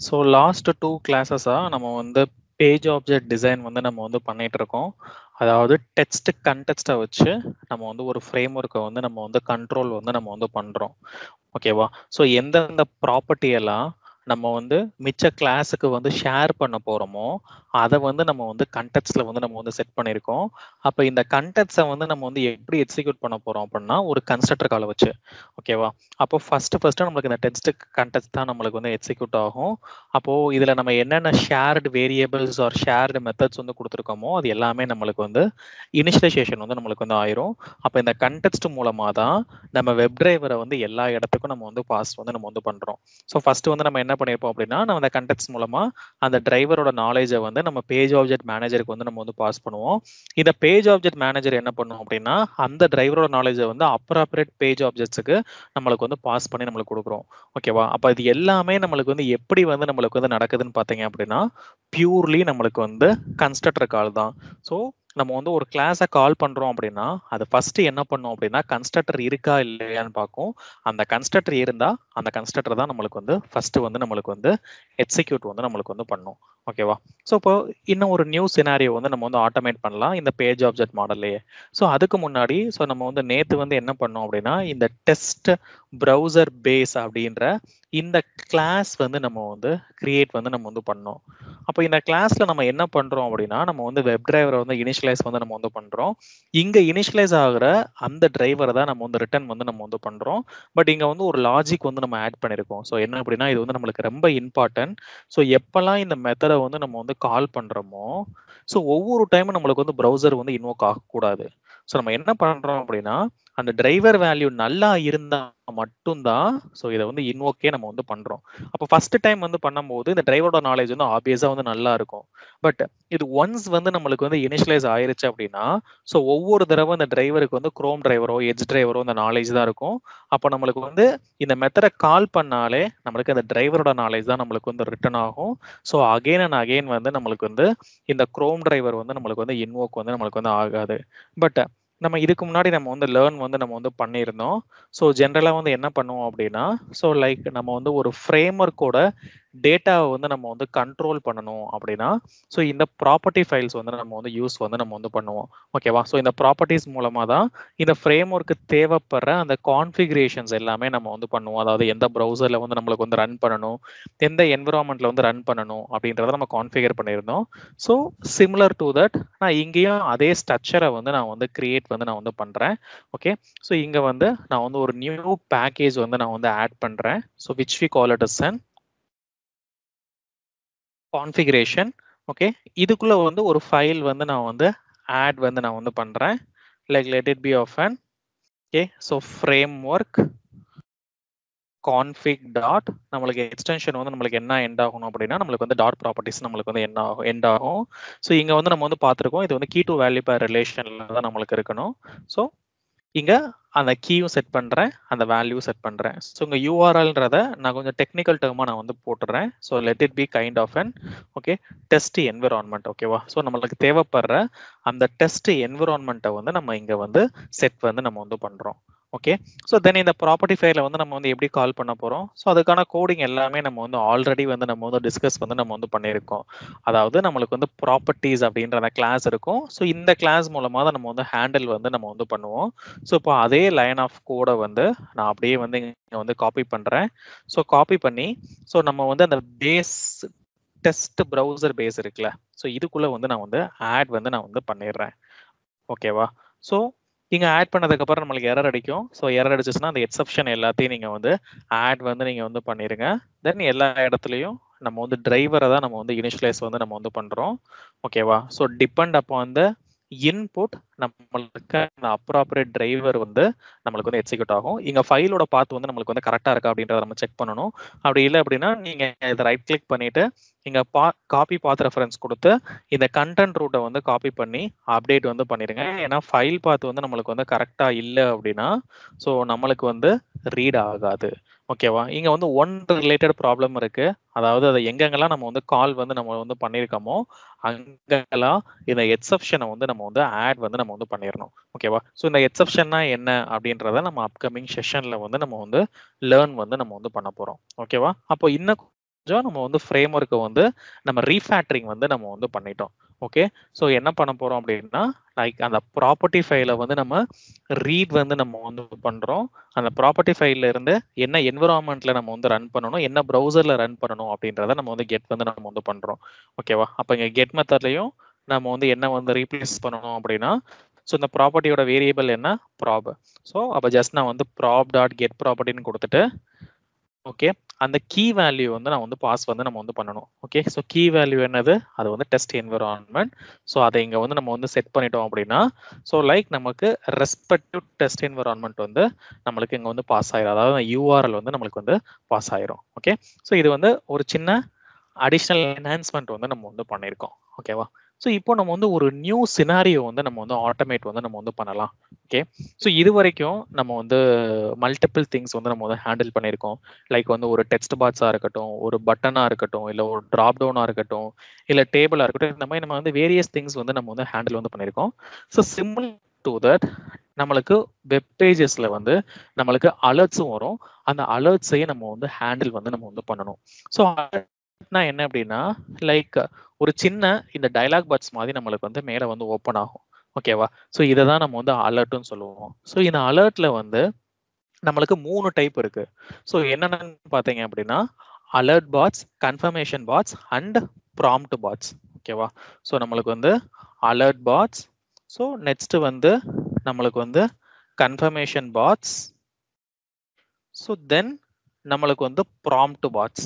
so last two கிளாஸஸாக நம்ம வந்து page object design வந்து நம்ம வந்து பண்ணிட்டு இருக்கோம் அதாவது டெக்ஸ்ட் கண்டெக்ஸ்டை வச்சு நம்ம வந்து ஒரு ஃப்ரேம் ஒர்க்கை வந்து நம்ம வந்து கண்ட்ரோல் வந்து நம்ம வந்து பண்ணுறோம் ஓகேவா ஸோ எந்தெந்த ப்ராப்பர்ட்டி எல்லாம் நம்ம வந்து மிச்ச கிளாஸுக்கு வந்து ஷேர் பண்ண போகிறோமோ அதை வந்து நம்ம வந்து கண்டெக்ட்ஸில் வந்து நம்ம வந்து செட் பண்ணியிருக்கோம் அப்போ இந்த கண்டெக்ட்ஸை வந்து நம்ம வந்து எப்படி எக்ஸிக்யூட் பண்ண போகிறோம் அப்படின்னா ஒரு கன்ஸ்ட்ரக்டர் காலை வச்சு ஓகேவா அப்போ ஃபஸ்ட்டு ஃபஸ்ட்டு நம்மளுக்கு இந்த டெக்ஸ்ட் கண்டெக்ட் தான் நம்மளுக்கு வந்து எக்ஸிக்யூட் ஆகும் அப்போது இதில் நம்ம என்னென்ன shared variables or shared methods வந்து கொடுத்துருக்கோமோ அது எல்லாமே நம்மளுக்கு வந்து இனிஷியலைசேஷன் வந்து நம்மளுக்கு வந்து ஆயிரும் அப்போ இந்த கண்டெக்ஸ்ட் மூலமாக தான் நம்ம வெப் டிரைவரை வந்து எல்லா இடத்துக்கும் நம்ம வந்து பாஸ் வந்து நம்ம வந்து பண்ணுறோம் ஸோ ஃபர்ஸ்ட் வந்து நம்ம என்ன பண்ணியிருப்போம் அப்படின்னா நம்ம அந்த கண்டெக்ட்ஸ் மூலமாக அந்த டிரைவரோட நாலேஜை வந்து நம்ம பேஜ் ஆப்ஜெக்ட் மேனேஜருக்கு வந்து நம்ம வந்து பாஸ் பண்ணுவோம் இந்த பேஜ் ஆப்ஜெக்ட் மேனேஜர் என்ன பண்ணும் அப்படின்னா அந்த டிரைவரோட நாலேஜை வந்து அப்ராப்ரேட் பேஜ் ஆப்ஜெக்ட்ஸுக்கு நம்மளுக்கு வந்து பாஸ் பண்ணி நம்மளுக்கு கொடுக்குறோம் ஓகேவா அப்போ இது எல்லாமே நம்மளுக்கு வந்து எப்படி வந்து நம்மளுக்கு வந்து நடக்குதுன்னு பார்த்தீங்க அப்படின்னா பியூர்லி நம்மளுக்கு வந்து கன்ஸ்ட்ரக்டர் கால் தான் ஸோ நம்ம வந்து ஒரு கிளாஸை கால் பண்றோம் அப்படின்னா அது ஃபர்ஸ்ட் என்ன பண்ணும் அப்படின்னா கன்ஸ்ட்ரக்டர் இருக்கா இல்லையான்னு பார்க்கும் அந்த கன்ஸ்ட்ரக்டர் இருந்தா அந்த கன்ஸ்ட்ரக்டர் தான் நம்மளுக்கு வந்து ஃபர்ஸ்ட் வந்து நம்மளுக்கு வந்து எக்ஸிக்யூட் வந்து நம்மளுக்கு வந்து பண்ணும் ஓகேவா ஸோ இப்போ இன்னும் ஒரு நியூ சினாரியோ வந்து நம்ம வந்து ஆட்டோமேட் பண்ணலாம் இந்த பேஜ் ஆப்ஜெக்ட் மாடல்லையே ஸோ அதுக்கு முன்னாடி ஸோ நம்ம வந்து நேத்து வந்து என்ன பண்ணோம் அப்படின்னா இந்த டெஸ்ட் ப்ரௌசர் பேஸ் அப்படின்ற இந்த கிளாஸ் வந்து நம்ம வந்து கிரியேட் வந்து நம்ம வந்து பண்ணோம் அப்போ இந்த கிளாஸ்ல நம்ம என்ன பண்றோம் அப்படின்னா நம்ம வந்து வெப் டிரைவரை வந்து இனிஷியலைஸ் வந்து நம்ம வந்து பண்றோம் இங்க இனிஷியலைஸ் ஆகுற அந்த டிரைவரை தான் நம்ம வந்து ரிட்டர்ன் வந்து நம்ம வந்து பண்றோம் பட் இங்க வந்து ஒரு லாஜிக் வந்து நம்ம ஆட் பண்ணிருக்கோம் ஸோ என்ன அப்படின்னா இது வந்து நம்மளுக்கு ரொம்ப இம்பார்ட்டன்ட் ஸோ எப்பெல்லாம் இந்த மெத்தடை வந்து நம்ம வந்து கால் பண்றோமோ ஸோ ஒவ்வொரு டைமும் நம்மளுக்கு வந்து ப்ரௌசர் வந்து இன்வோக் ஆகக்கூடாது ஸோ நம்ம என்ன பண்றோம் அப்படின்னா அந்த டிரைவர் வேல்யூ நல்லா இருந்தா மட்டும்தான் ஸோ இதை வந்து இன்வோக்கே நம்ம வந்து பண்றோம் அப்போ ஃபர்ஸ்ட் டைம் வந்து பண்ணும்போது இந்த டிரைவரோட நாலேஜ் வந்து ஆப்வியஸா வந்து நல்லா இருக்கும் பட் இது ஒன்ஸ் வந்து நம்மளுக்கு வந்து இனிஷியலைஸ் ஆயிருச்சு அப்படின்னா ஸோ ஒவ்வொரு தடவை இந்த டிரைவருக்கு வந்து குரோம் டிரைவரோ எஜ் டிரைவரோ இந்த நாலேஜ் தான் இருக்கும் அப்போ நம்மளுக்கு வந்து இந்த மெத்தடை கால் பண்ணாலே நம்மளுக்கு அந்த டிரைவரோட நாலேஜ் தான் நம்மளுக்கு வந்து ரிட்டர்ன் ஆகும் ஸோ அகெயின் அண்ட் அகெயின் வந்து நம்மளுக்கு வந்து இந்த குரோம் டிரைவர் வந்து நம்மளுக்கு வந்து இன்வோக் வந்து நம்மளுக்கு வந்து ஆகாது பட் நம்ம இதுக்கு முன்னாடி நம்ம வந்து லேர்ன் வந்து நம்ம வந்து பண்ணியிருந்தோம் ஸோ ஜென்ரலாக வந்து என்ன பண்ணுவோம் அப்படின்னா ஸோ லைக் நம்ம வந்து ஒரு ஃப்ரேம் ஒர்க்கோட டேட்டாவை வந்து நம்ம வந்து கண்ட்ரோல் பண்ணணும் அப்படின்னா ஸோ இந்த ப்ராப்பர்ட்டி ஃபைல்ஸ் வந்து நம்ம வந்து யூஸ் வந்து நம்ம வந்து பண்ணுவோம் ஓகேவா ஸோ இந்த ப்ராப்பர்ட்டிஸ் மூலமாக தான் இந்த ஃப்ரேம் ஒர்க்கு தேவைப்படுற அந்த கான்ஃபிகரேஷன்ஸ் எல்லாமே நம்ம வந்து பண்ணுவோம் அதாவது எந்த ப்ரௌசரில் வந்து நம்மளுக்கு வந்து ரன் பண்ணணும் எந்த என்விரான்மெண்ட்ல வந்து ரன் பண்ணணும் அப்படின்றத நம்ம கான்ஃபிகர் பண்ணியிருந்தோம் ஸோ சிமிலர் டு தட் நான் இங்கேயும் அதே ஸ்ட்ரக்சரை வந்து நான் வந்து கிரியேட் வந்து நான் வந்து பண்ணுறேன் ஓகே ஸோ இங்கே வந்து நான் வந்து ஒரு நியூ பேக்கேஜ் வந்து நான் வந்து ஆட் பண்ணுறேன் so which we call it as an configuration okay இதுக்குள்ள வந்து ஒரு ஃபைல் வந்து நான் வந்து ஆட் வந்து நான் வந்து பண்றேன் like let it be of an okay so framework config dot நம்மளுக்கு எக்ஸ்டென்ஷன் வந்து நம்மளுக்கு என்ன எண்ட் ஆகணும் அப்படின்னா நம்மளுக்கு வந்து டாட் ப்ராப்பர்ட்டிஸ் நம்மளுக்கு வந்து என்ன ஆகும் எண்ட் ஆகும் ஸோ இங்க வந்து நம்ம வந்து பார்த்துருக்கோம் இது வந்து கீ டு வேல்யூ பர் ரிலேஷன்ல தான் நம்மளுக்கு இருக்கணும் ஸோ இங்க அந்த கீயும் செட் பண்றேன் அந்த வேல்யூ செட் பண்றேன் ஸோ இங்க யூஆர்எல்ன்றத நான் கொஞ்சம் டெக்னிக்கல் டேர்மா நான் வந்து போட்டுறேன் so let it be kind of an okay test environment ஓகேவா ஸோ நம்மளுக்கு தேவைப்படுற அந்த டெஸ்ட் என்விரான்மெண்ட்டை வந்து நம்ம இங்க வந்து செட் வந்து நம்ம வந்து பண்றோம் ஓகே ஸோ தென் இந்த ப்ராப்பர்ட்டி ஃபைல வந்து நம்ம வந்து எப்படி கால் பண்ண போறோம் ஸோ அதுக்கான கோடிங் எல்லாமே நம்ம வந்து ஆல்ரெடி வந்து நம்ம வந்து டிஸ்கஸ் வந்து நம்ம வந்து பண்ணியிருக்கோம் அதாவது நம்மளுக்கு வந்து ப்ராப்பர்ட்டிஸ் அப்படின்ற அந்த கிளாஸ் இருக்கும் ஸோ இந்த கிளாஸ் மூலமா தான் நம்ம வந்து ஹேண்டில் வந்து நம்ம வந்து பண்ணுவோம் ஸோ இப்போ அதே லைன் ஆஃப் கோடை வந்து நான் அப்படியே வந்து இங்க வந்து காப்பி பண்றேன் ஸோ காப்பி பண்ணி ஸோ நம்ம வந்து அந்த பேஸ் டெஸ்ட் ப்ரௌசர் பேஸ் இருக்குல்ல ஸோ இதுக்குள்ள வந்து நான் வந்து ஆட் வந்து நான் வந்து பண்ணிடுறேன் ஓகேவா ஸோ இங்க ஆட் பண்ணதுக்கு அப்புறம் நம்மளுக்கு எரர் அடிக்கும் ஸோ எரர் அடிச்சிச்சுன்னா அந்த எக்ஸப்ஷன் எல்லாத்தையும் நீங்க வந்து ஆட் வந்து நீங்க வந்து பண்ணிருங்க தென் எல்லா இடத்துலையும் நம்ம வந்து டிரைவரை தான் நம்ம வந்து இனிஷியலைஸ் வந்து நம்ம வந்து பண்றோம் ஓகேவா ஸோ டிபெண்ட் அப்போ வந்து இன்புட் நம்மளுக்கு அந்த அப்ராப்ரேட் டிரைவர் வந்து நம்மளுக்கு வந்து எக்ஸிக்யூட் ஆகும் இங்க ஃபைலோட பாத் வந்து நம்மளுக்கு வந்து கரெக்டா இருக்கா அப்படின்றத நம்ம செக் பண்ணணும் அப்படி இல்லை அப்படின்னா நீங்க இதை ரைட் கிளிக் பண்ணிட்டு இங்க பா காப்பி பாத் ரெஃபரன்ஸ் கொடுத்து இந்த கண்டென்ட் ரூட்டை வந்து காப்பி பண்ணி அப்டேட் வந்து பண்ணிருங்க ஏன்னா ஃபைல் பாத் வந்து நம்மளுக்கு வந்து கரெக்டா இல்லை அப்படின்னா ஸோ நம்மளுக்கு வந்து ரீட் ஆகாது ஓகேவா இங்க வந்து ஒன் ரிலேட்டட் ப்ராப்ளம் இருக்கு அதாவது அதை எங்கெங்கெல்லாம் நம்ம வந்து கால் வந்து நம்ம வந்து பண்ணியிருக்கோமோ அங்கெல்லாம் இந்த எக்ஸப்ஷனை வந்து நம்ம வந்து ஆட் வந்து நம்ம வந்து பண்ணிடணும் ஓகேவா ஸோ இந்த எக்ஸப்ஷன்னா என்ன அப்படின்றத நம்ம அப்கமிங் செஷன்ல வந்து நம்ம வந்து லேர்ன் வந்து நம்ம வந்து பண்ண போறோம் ஓகேவா அப்போ இன்னும் நம்ம வந்து ஃப்ரேம் ஒர்க்கை வந்து நம்ம ரீஃபேக்டரிங் வந்து நம்ம வந்து பண்ணிட்டோம் ஓகே ஸோ என்ன பண்ண போறோம் அப்படின்னா லைக் அந்த ப்ராப்பர்ட்டி ஃபைலை வந்து நம்ம ரீட் வந்து நம்ம வந்து பண்றோம் அந்த ப்ராப்பர்ட்டி ஃபைல்ல இருந்து என்ன என்விரான்மெண்ட்ல நம்ம வந்து ரன் பண்ணணும் என்ன ப்ரௌசர்ல ரன் பண்ணணும் அப்படின்றத நம்ம வந்து கெட் வந்து நம்ம வந்து பண்றோம் ஓகேவா அப்போ இங்க கெட் மெத்தட்லயும் நம்ம வந்து என்ன வந்து ரீப்ளேஸ் பண்ணணும் அப்படின்னா ஸோ இந்த ப்ராப்பர்ட்டியோட வேரியபிள் என்ன ப்ராப் ஸோ அப்போ ஜஸ்ட் நான் வந்து ப்ராப் டாட் கெட் ப்ராப்பர்ட்டின்னு கொடுத்துட்டு ஓகே அந்த கீ வேல்யூ வந்து நான் வந்து பாஸ் வந்து நம்ம வந்து பண்ணணும் ஓகே ஸோ கீ வேல்யூ என்னது அது வந்து டெஸ்ட் என்விரான்மெண்ட் ஸோ அதை இங்கே வந்து நம்ம வந்து செட் பண்ணிட்டோம் அப்படின்னா ஸோ லைக் நமக்கு ரெஸ்பெக்டிவ் டெஸ்ட் என்விரான்மெண்ட் வந்து நம்மளுக்கு இங்கே வந்து பாஸ் ஆயிரும் அதாவது யூஆர்எல் வந்து நம்மளுக்கு வந்து பாஸ் ஆயிரும் ஓகே ஸோ இது வந்து ஒரு சின்ன அடிஷ்னல் என்ஹான்ஸ்மெண்ட் வந்து நம்ம வந்து பண்ணியிருக்கோம் ஓகேவா ஸோ இப்போ நம்ம வந்து ஒரு நியூ சினாரியோ வந்து நம்ம வந்து ஆட்டோமேட் வந்து நம்ம வந்து பண்ணலாம் ஓகே ஸோ இது வரைக்கும் நம்ம வந்து மல்டிபிள் திங்ஸ் வந்து நம்ம வந்து ஹேண்டில் பண்ணியிருக்கோம் லைக் வந்து ஒரு டெக்ஸ்ட் பாக்ஸாக இருக்கட்டும் ஒரு பட்டனாக இருக்கட்டும் இல்லை ஒரு ட்ராப் டவுனாக இருக்கட்டும் இல்லை டேபிளாக இருக்கட்டும் இந்த மாதிரி நம்ம வந்து வேரியஸ் திங்ஸ் வந்து நம்ம வந்து ஹேண்டில் வந்து பண்ணியிருக்கோம் ஸோ சிம்பிள் டு தட் நம்மளுக்கு வெப் பேஜஸ்ல வந்து நம்மளுக்கு அலர்ட்ஸும் வரும் அந்த அலர்ட்ஸையே நம்ம வந்து ஹேண்டில் வந்து நம்ம வந்து பண்ணணும் ஸோ என்ன அப்படின்னா லைக் ஒரு சின்ன இந்த டைலாக் பாக்ஸ் மாதிரி நம்மளுக்கு வந்து மேலே வந்து ஓப்பன் ஆகும் ஓகேவா ஸோ இதை தான் நம்ம வந்து அலர்ட்னு சொல்லுவோம் ஸோ இந்த அலர்ட்ல வந்து நம்மளுக்கு மூணு டைப் இருக்கு ஸோ என்னென்னு பார்த்தீங்க அப்படின்னா alert box confirmation box and prompt box ஓகேவா ஸோ நம்மளுக்கு வந்து அலர்ட் பாட்ஸ் ஸோ நெக்ஸ்ட் வந்து நம்மளுக்கு வந்து கன்ஃபர்மேஷன் பாட்ஸ் ஸோ தென் நம்மளுக்கு வந்து ப்ராம்ப்ட் பாட்ஸ்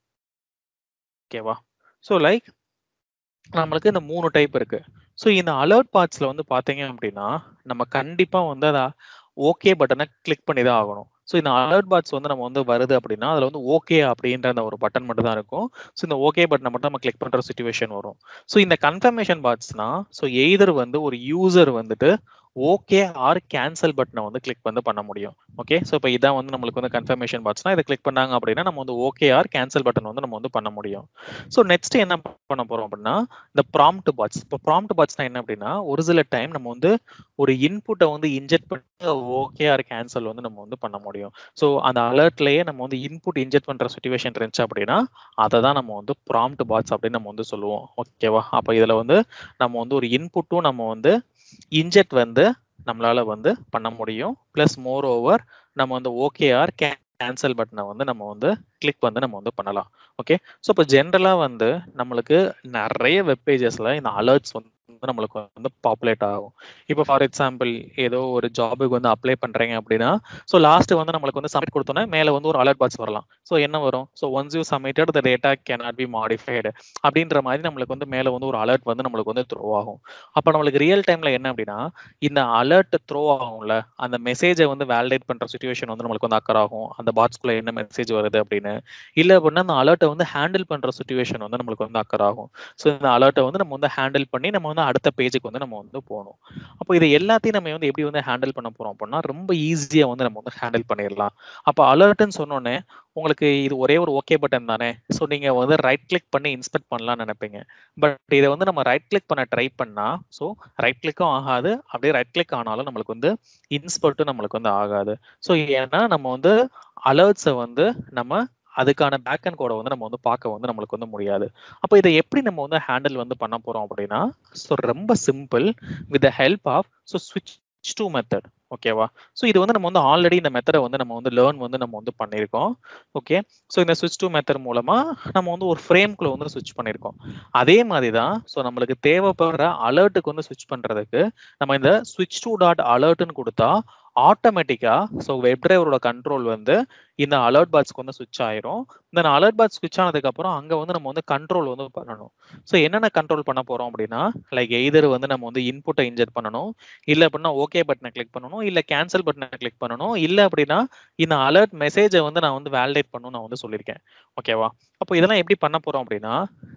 ஓகேவா ஸோ லைக் நம்மளுக்கு இந்த மூணு டைப் இருக்கு ஸோ இந்த அலர்ட் பார்ட்ஸ்ல வந்து பார்த்தீங்க அப்படின்னா நம்ம கண்டிப்பா வந்து அதை ஓகே பட்டனை கிளிக் பண்ணி தான் ஆகணும் ஸோ இந்த அலர்ட் பாட்ஸ் வந்து நம்ம வந்து வருது அப்படின்னா அதில் வந்து ஓகே அப்படின்ற அந்த ஒரு பட்டன் மட்டும் தான் இருக்கும் ஸோ இந்த ஓகே பட்டனை மட்டும் நம்ம கிளிக் பண்ணுற சுச்சுவேஷன் வரும் ஸோ இந்த கன்ஃபர்மேஷன் பாட்ஸ்னா ஸோ எய்தர் வந்து ஒரு யூசர் வந்துட்டு ஓகே ஆர் கேன்சல் பட்டனை வந்து கிளிக் வந்து பண்ண முடியும் ஓகே ஸோ இப்போ இதான் வந்து நம்மளுக்கு வந்து கன்ஃபர்மேஷன் பாட்ஸ்னா இதை கிளிக் பண்ணாங்க அப்படின்னா நம்ம வந்து ஓகே ஆர் கேன்சல் பட்டன் வந்து நம்ம வந்து பண்ண முடியும் ஸோ நெக்ஸ்ட் என்ன பண்ண போறோம் அப்படின்னா இந்த ப்ராம்ப்ட் பாட்ஸ் இப்போ ப்ராம்ப்ட் பாட்ஸ்னா என்ன அப்படின்னா ஒரு சில டைம் நம்ம வந்து ஒரு இன்புட்டை வந்து இன்ஜெக்ட் பண்ணி ஓகே ஆர் கேன்சல் வந்து நம்ம வந்து பண்ண முடியும் ஸோ அந்த அலர்ட்லயே நம்ம வந்து இன்புட் இன்ஜெக்ட் பண்ற சுச்சுவேஷன் இருந்துச்சு அப்படின்னா அதை தான் நம்ம வந்து ப்ராம்ப்ட் பாட்ஸ் அப்படின்னு நம்ம வந்து சொல்லுவோம் ஓகேவா அப்போ இதுல வந்து நம்ம வந்து ஒரு இன்புட்டும் நம்ம வந்து இன்ஜெக்ட் வந்து நம்மளால வந்து பண்ண முடியும் பிளஸ் மோர் ஓவர் நம்ம வந்து ஓகேஆர் கேன்சல் பட்டனை வந்து நம்ம வந்து கிளிக் வந்து நம்ம வந்து பண்ணலாம் ஓகே ஸோ இப்போ ஜென்ரலாக வந்து நம்மளுக்கு நிறைய வெப் பேஜஸ்ல இந்த அலர்ட்ஸ் வந்து நம்மளுக்கு வந்து பாப்புலேட் ஆகும் இப்போ ஃபார் எக்ஸாம்பிள் ஏதோ ஒரு ஜாபுக்கு வந்து அப்ளை பண்றீங்க அப்படின்னா ஸோ லாஸ்ட் வந்து நம்மளுக்கு வந்து சப்மிட் கொடுத்தோன்னா மேலே வந்து ஒரு அலர்ட் பாக்ஸ் வரலாம் ஸோ என்ன வரும் so once you submitted the data cannot be modified அப்படின்ற மாதிரி நம்மளுக்கு வந்து மேலே வந்து ஒரு அலர்ட் வந்து நம்மளுக்கு வந்து த்ரோ ஆகும் அப்போ நம்மளுக்கு ரியல் டைம்ல என்ன அப்படின்னா இந்த அலர்ட் த்ரோ ஆகும்ல அந்த மெசேஜை வந்து வேலிடேட் பண்ற சுச்சுவேஷன் வந்து நம்மளுக்கு வந்து அக்கர் ஆகும் அந்த பாக்ஸ்குள்ள என்ன மெசேஜ் வருது அப்படின்னு இல்லை அப்படின்னா அந்த அலர்ட்டை வந்து ஹேண்டில் பண்ற சுச்சுவேஷன் வந்து நம்மளுக்கு வந்து அக்கர் ஆகும் ஸோ இந்த அலர்ட்டை வந்து நம்ம வந்து ஹேண்டில் பண்ணி நம்ம வந்து அடுத்த பேஜுக்கு வந்து நம்ம வந்து போகணும் அப்போ இது எல்லாத்தையும் நம்ம வந்து எப்படி வந்து ஹேண்டில் பண்ண போறோம் அப்படின்னா ரொம்ப ஈஸியா வந்து நம்ம வந்து ஹேண்டில் பண்ணிடலாம் அப்போ அலர்ட்னு சொன்னோன்னே உங்களுக்கு இது ஒரே ஒரு ஓகே பட்டன் தானே ஸோ நீங்க வந்து ரைட் கிளிக் பண்ணி இன்ஸ்பெக்ட் பண்ணலாம்னு நினைப்பீங்க பட் இதை வந்து நம்ம ரைட் கிளிக் பண்ண ட்ரை பண்ணா ஸோ ரைட் கிளிக்கும் ஆகாது அப்படியே ரைட் கிளிக் ஆனாலும் நம்மளுக்கு வந்து இன்ஸ்பெக்ட்டும் நம்மளுக்கு வந்து ஆகாது ஸோ ஏன்னா நம்ம வந்து அலர்ட்ஸை வந்து நம்ம அதுக்கான பேக் அண்ட் கோடை வந்து நம்ம வந்து பார்க்க வந்து நம்மளுக்கு வந்து முடியாது அப்போ இதை எப்படி நம்ம வந்து ஹேண்டில் வந்து பண்ண போறோம் அப்படின்னா ஸோ ரொம்ப simple with the help of so ஸ்விட்ச் டு மெத்தட் ஓகேவா ஸோ இது வந்து நம்ம வந்து ஆல்ரெடி இந்த மெத்தடை வந்து நம்ம வந்து லேர்ன் வந்து நம்ம வந்து பண்ணியிருக்கோம் ஓகே ஸோ இந்த ஸ்விட்ச் டு மெத்தட் மூலமா நம்ம வந்து ஒரு ஃப்ரேம்குள்ள வந்து ஸ்விட்ச் பண்ணியிருக்கோம் அதே மாதிரி தான் ஸோ நம்மளுக்கு தேவைப்படுற அலர்ட்டுக்கு வந்து ஸ்விட்ச் பண்றதுக்கு நம்ம இந்த ஸ்விட்ச் டு டாட் அலர்ட்னு கொடுத்தா ஆட்டோமேட்டிக்கா ஸோ வெப் டிரைவரோட கண்ட்ரோல் வந்து இந்த அலர்ட் பாட்ஸ்க்கு வந்து ஸ்விட்ச் ஆயிரும் இந்த அலர்ட் பாட்ஸ் ஸ்விட்ச் ஆனதுக்கு அப்புறம் அங்க வந்து நம்ம வந்து கண்ட்ரோல் வந்து பண்ணணும் ஸோ என்னென்ன கண்ட்ரோல் பண்ண போறோம் அப்படின்னா லைக் எய்தர் வந்து நம்ம வந்து இன்புட்டை இன்ஜெக்ட் பண்ணணும் இல்ல அப்படின்னா ஓகே பட்டனை கிளிக் பண்ணணும் இல்ல கேன்சல் பட்டனை கிளிக் பண்ணணும் இல்ல அப்படின்னா இந்த அலர்ட் மெசேஜை வந்து நான் வந்து வேலிடேட் பண்ணணும் நான் வந்து சொல்லியிருக்கேன் ஓகேவா அப்போ இதெல்லாம் எப்படி பண்ண போறோம் அப்படின்னா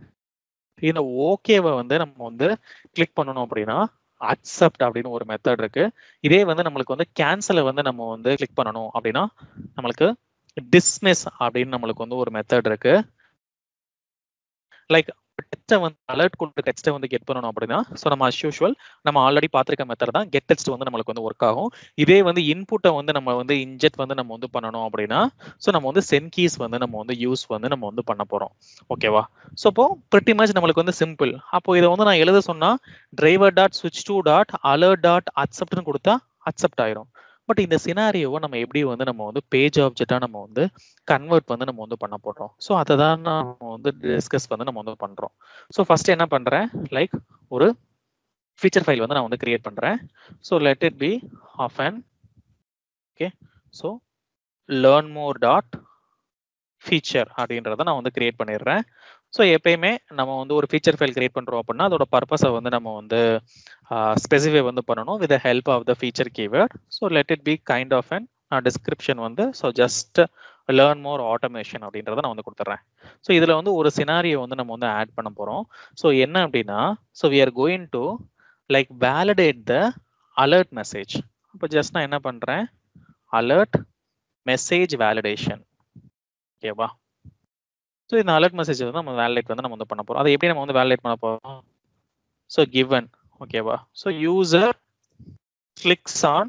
இந்த ஓகேவை வந்து நம்ம வந்து கிளிக் பண்ணணும் அப்படின்னா அக்செப்ட் அப்படின்னு ஒரு மெத்தட் இருக்கு இதே வந்து நம்மளுக்கு வந்து கேன்சலை வந்து நம்ம வந்து கிளிக் பண்ணணும் அப்படின்னா நம்மளுக்கு டிஸ்மிஸ் அப்படின்னு நம்மளுக்கு வந்து ஒரு மெத்தட் இருக்கு லைக் டெக்ஸ்ட்டை வந்து அலர்ட் கொடுத்த டெக்ஸ்ட்டை வந்து கெட் பண்ணணும் அப்படின்னா ஸோ நம்ம அஸ் யூஷுவல் நம்ம ஆல்ரெடி பார்த்துருக்க மெத்தட் தான் கெட் டெக்ஸ்ட் வந்து நம்மளுக்கு வந்து ஒர்க் ஆகும் இதே வந்து இன்புட்டை வந்து நம்ம வந்து இன்ஜெக்ட் வந்து நம்ம வந்து பண்ணணும் அப்படின்னா ஸோ நம்ம வந்து சென் கீஸ் வந்து நம்ம வந்து யூஸ் வந்து நம்ம வந்து பண்ண போகிறோம் ஓகேவா ஸோ அப்போ ப்ரிட்டி மச் நம்மளுக்கு வந்து சிம்பிள் அப்போ இதை வந்து நான் எழுத சொன்னா டிரைவர் டாட் ஸ்விட்ச் டூ டாட் அலர்ட் டாட் அக்செப்ட்னு கொடுத்தா அக்செப்ட் ஆயிரும் பட் இந்த சினாரியோவை நம்ம எப்படி வந்து நம்ம வந்து பேஜ் ஆப்ஜெக்டா நம்ம வந்து கன்வெர்ட் வந்து நம்ம வந்து பண்ண போடுறோம் ஸோ அதை தான் நம்ம வந்து டிஸ்கஸ் வந்து நம்ம வந்து பண்றோம் ஸோ ஃபர்ஸ்ட் என்ன பண்றேன் லைக் ஒரு ஃபீச்சர் ஃபைல் வந்து நான் வந்து கிரியேட் பண்றேன் so let it be of an okay so learn more dot feature அப்படின்றத நான் வந்து கிரியேட் பண்ணிடுறேன் ஸோ எப்பயுமே நம்ம வந்து ஒரு ஃபீச்சர் ஃபைல் கிரியேட் பண்ணுறோம் அப்படின்னா அதோட பர்பஸை வந்து நம்ம வந்து ஸ்பெசிஃபை வந்து பண்ணணும் with help of the feature keyword so let it be kind of an description வந்து so just learn more automation அப்படின்றத நான் வந்து கொடுத்துட்றேன் ஸோ இதில் வந்து ஒரு சினாரியோ வந்து நம்ம வந்து ஆட் பண்ண போகிறோம் ஸோ என்ன அப்படின்னா so we are going to like validate the alert message அப்போ ஜஸ்ட் நான் என்ன பண்ணுறேன் அலர்ட் மெசேஜ் வேலிடேஷன் ஓகேவா ஸோ இந்த அலர்ட் மெசேஜ் வந்து நம்ம வேலிடேட் வந்து நம்ம வந்து பண்ண போகிறோம் அதை எப்படி நம்ம வந்து வேலிடேட் பண்ண போகிறோம் ஸோ கிவன் ஓகேவா so user clicks on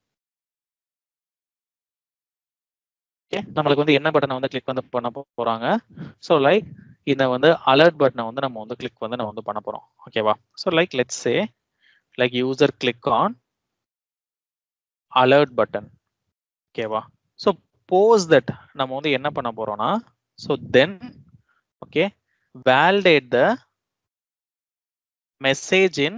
okay நம்மளுக்கு வந்து என்ன பட்டனை வந்து கிளிக் வந்து பண்ண போறாங்க ஸோ லைக் இந்த வந்து அலர்ட் பட்டனை வந்து நம்ம வந்து கிளிக் வந்து நம்ம வந்து பண்ண போறோம் ஓகேவா so like let's say like user click on alert button ஓகேவா ஸோ போஸ் தட் நம்ம வந்து என்ன பண்ண போறோம்னா so then okay validate the message in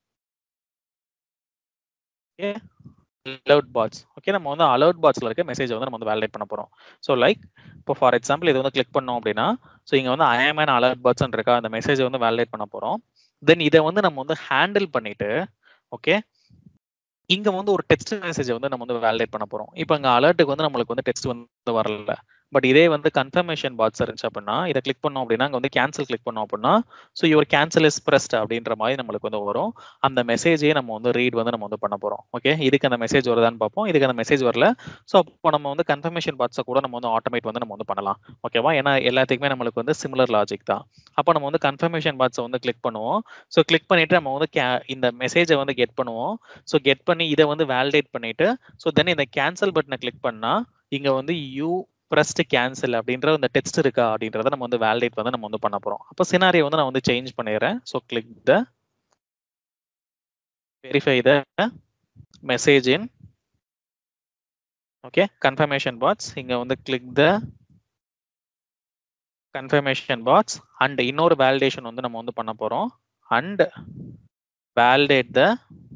alert box okay நம்ம வந்து அலர்ட் பாட்ஸ்ல இருக்க மெசேஜ் வந்து நம்ம வந்து வேலிடேட் பண்ண போறோம் ஸோ லைக் இப்போ ஃபார் எக்ஸாம்பிள் இது வந்து கிளிக் பண்ணோம் அப்படின்னா ஸோ இங்க வந்து ஐஎம்என் அலர்ட் பாட்ஸ் இருக்கா அந்த மெசேஜ் வந்து வேலிடேட் பண்ண போறோம் தென் இதை வந்து நம்ம வந்து ஹேண்டில் பண்ணிட்டு ஓகே இங்க வந்து ஒரு டெக்ஸ்ட் மெசேஜ் வந்து நம்ம வந்து வேலிடேட் பண்ண போறோம் இப்போ இங்க அலர்ட்டுக்கு வந்து நம்மளுக்கு வந்து டெக்ஸ்ட் வந்து வரல பட் இதே வந்து கன்ஃபர்மேஷன் பாட்ஸ் இருந்துச்சு அப்படின்னா இதை கிளிக் பண்ணோம் அப்படின்னா அங்கே வந்து கேன்சல் கிளிக் பண்ணோம் அப்படின்னா so your cancel is pressed அப்படின்ற மாதிரி நம்மளுக்கு வந்து வரும் அந்த மெசேஜே நம்ம வந்து ரீட் வந்து நம்ம வந்து பண்ண போறோம் ஓகே இதுக்கு அந்த மெசேஜ் வருதான்னு பார்ப்போம் இதுக்கு அந்த மெசேஜ் வரல ஸோ அப்போ நம்ம வந்து கன்ஃபர்மேஷன் பாட்ஸை கூட நம்ம வந்து ஆட்டோமேட் வந்து நம்ம வந்து பண்ணலாம் ஓகேவா ஏன்னா எல்லாத்துக்குமே நம்மளுக்கு வந்து சிமிலர் லாஜிக் தான் அப்போ நம்ம வந்து கன்ஃபர்மேஷன் பாட்ஸை வந்து கிளிக் பண்ணுவோம் ஸோ கிளிக் பண்ணிட்டு நம்ம வந்து இந்த மெசேஜை வந்து கெட் பண்ணுவோம் ஸோ கெட் பண்ணி இதை வந்து வேலிடேட் பண்ணிட்டு ஸோ தென் இந்த கேன்சல் பட்டனை கிளிக் பண்ணா இங்க வந்து யூ ப்ரெஸ்ட் கேன்சல் அப்படின்ற இந்த டெக்ஸ்ட் இருக்கா அப்படின்றத நம்ம வந்து வேலிடேட் வந்து நம்ம வந்து பண்ண போறோம் அப்போ சினாரியை வந்து நான் வந்து சேஞ்ச் பண்ணிடுறேன் so click the verify the message in okay confirmation box இங்க வந்து click the confirmation box and இன்னொரு வேலிடேஷன் வந்து நம்ம வந்து பண்ண போறோம் and validate the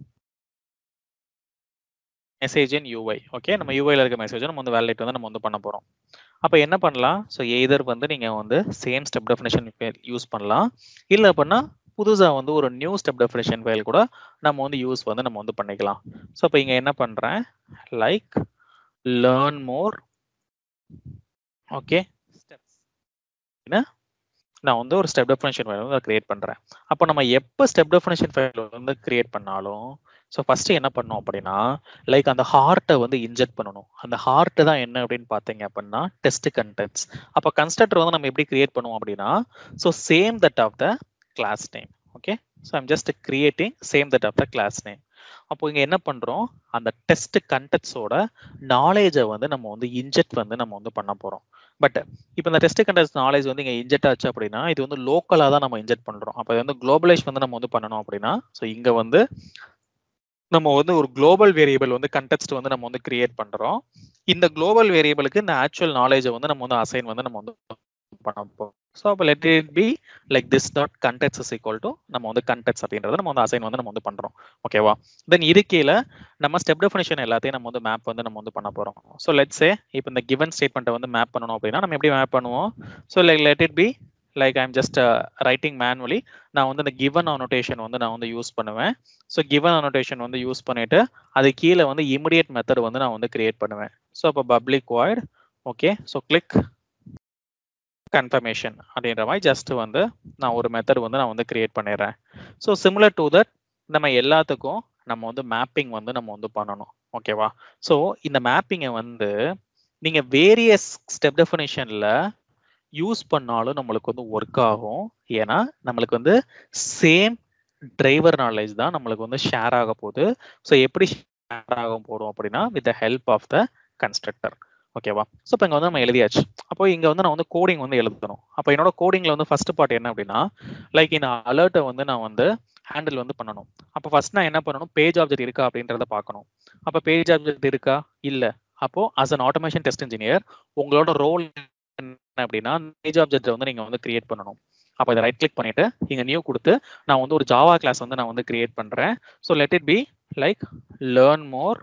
message in UI okay நம்ம யூஐல இருக்க மெசேஜ் நம்ம வந்து வேலிடேட் வந்து நம்ம வந்து பண்ண போறோம் அப்போ என்ன பண்ணலாம் ஸோ எய்தர் வந்து நீங்க வந்து சேம் ஸ்டெப் டெஃபினேஷன் யூஸ் பண்ணலாம் இல்லை அப்படின்னா புதுசா வந்து ஒரு நியூ ஸ்டெப் டெஃபினேஷன் ஃபைல் கூட நம்ம வந்து யூஸ் வந்து நம்ம வந்து பண்ணிக்கலாம் ஸோ இப்போ இங்க என்ன பண்றேன் like learn more okay steps நான் வந்து ஒரு ஸ்டெப் டெஃபினேஷன் ஃபைல் வந்து கிரியேட் பண்றேன் அப்போ நம்ம எப்போ ஸ்டெப் டெஃபினேஷன் ஃபைல் வந்து கிரியேட் பண்ணாலும் ஸோ ஃபர்ஸ்ட் என்ன பண்ணோம் அப்படின்னா லைக் அந்த ஹார்ட்டை வந்து இன்ஜெக்ட் பண்ணணும் அந்த ஹார்ட் தான் என்ன அப்படின்னு பார்த்தீங்க அப்படின்னா டெஸ்ட் கண்டென்ட்ஸ் அப்போ கன்ஸ்ட்ரக்டர் வந்து நம்ம எப்படி கிரியேட் பண்ணுவோம் அப்படின்னா so same that of the class name okay so I'm just creating same that of the class name அப்போ இங்க என்ன பண்றோம் அந்த டெஸ்ட் கண்டென்ட்ஸோட நாலேஜை வந்து நம்ம வந்து இன்ஜெக்ட் வந்து நம்ம வந்து பண்ண போறோம் பட் இப்போ இந்த டெஸ்ட் கண்டென்ட்ஸ் நாலேஜ் வந்து இங்க இன்ஜெக்ட் ஆச்சு அப்படின்னா இது வந்து லோக்கலா தான் நம்ம இன்ஜெக்ட் பண்றோம் அப்போ வந்து குளோபலைஸ் வந்து நம்ம வந்து பண்ணணும் அப்படின்னா ஸோ இங்க வந்து நம்ம வந்து ஒரு குளோபல் வேரியபிள் வந்து கண்டெக்ஸ்ட் வந்து நம்ம வந்து கிரியேட் பண்றோம் இந்த குளோபல் வேரியபிளுக்கு இந்த ஆக்சுவல் நாலேஜை வந்து நம்ம வந்து அசைன் வந்து நம்ம வந்து பண்ண போறோம் ஸோ அப்போ let it be like this dot contexts is equal to நம்ம வந்து கண்டெக்ட்ஸ் அப்படின்றத நம்ம வந்து அசைன் வந்து நம்ம வந்து பண்றோம் ஓகேவா தென் இது கீழே நம்ம ஸ்டெப் டெஃபினேஷன் எல்லாத்தையும் நம்ம வந்து மேப் வந்து நம்ம வந்து பண்ண போறோம் ஸோ லெட்ஸே இப்போ இந்த கிவன் ஸ்டேட்மெண்ட்டை வந்து மேப் பண்ணணும் அப்படின்னா நம்ம எப்படி மேப் பண்ணுவோம் so like let it be like I'm just writing manually நான் வந்து இந்த கிவன் அனோட்டேஷன் வந்து நான் வந்து யூஸ் பண்ணுவேன் ஸோ கிவன் அனோட்டேஷன் வந்து யூஸ் பண்ணிட்டு அது கீழே வந்து இமிடியட் மெத்தட் வந்து நான் வந்து கிரியேட் பண்ணுவேன் ஸோ அப்போ public void okay so click confirmation அப்படின்ற மாதிரி ஜஸ்ட் வந்து நான் ஒரு மெத்தட் வந்து நான் வந்து கிரியேட் பண்ணிடுறேன் ஸோ சிமிலர் டு தட் நம்ம எல்லாத்துக்கும் நம்ம வந்து மேப்பிங் வந்து நம்ம வந்து பண்ணணும் ஓகேவா ஸோ இந்த மேப்பிங்கை வந்து நீங்க வேரியஸ் ஸ்டெப் டெஃபினேஷன்ல யூஸ் பண்ணாலும் நம்மளுக்கு வந்து ஒர்க் ஆகும் ஏன்னா நம்மளுக்கு வந்து சேம் டிரைவர் நாலேஜ் தான் நம்மளுக்கு வந்து ஷேர் ஆக போகுது ஸோ எப்படி ஷேர் ஆக போறோம் அப்படின்னா with the help of the constructor ஓகேவா ஸோ இப்போ இங்கே வந்து நம்ம எழுதியாச்சு அப்போ இங்கே வந்து நான் வந்து கோடிங் வந்து எழுதணும் அப்போ என்னோட கோடிங்ல வந்து ஃபர்ஸ்ட் பார்ட் என்ன அப்படின்னா லைக் இந்த அலர்ட்டை வந்து நான் வந்து ஹேண்டில் வந்து பண்ணணும் அப்போ ஃபர்ஸ்ட் நான் என்ன பண்ணணும் பேஜ் ஆப்ஜெக்ட் இருக்கா அப்படின்றத பார்க்கணும் அப்போ பேஜ் ஆப்ஜெக்ட் இருக்கா இல்லை அப்போ as an automation test engineer உங்களோட ரோல் என்ன அப்படின்னா பேஜ் ஆப்ஜெக்ட் வந்து நீங்க வந்து கிரியேட் பண்ணணும் அப்போ இதை ரைட் கிளிக் பண்ணிட்டு இங்க நியூ கொடுத்து நான் வந்து ஒரு ஜாவா கிளாஸ் வந்து நான் வந்து கிரியேட் பண்றேன் so let it be like learn more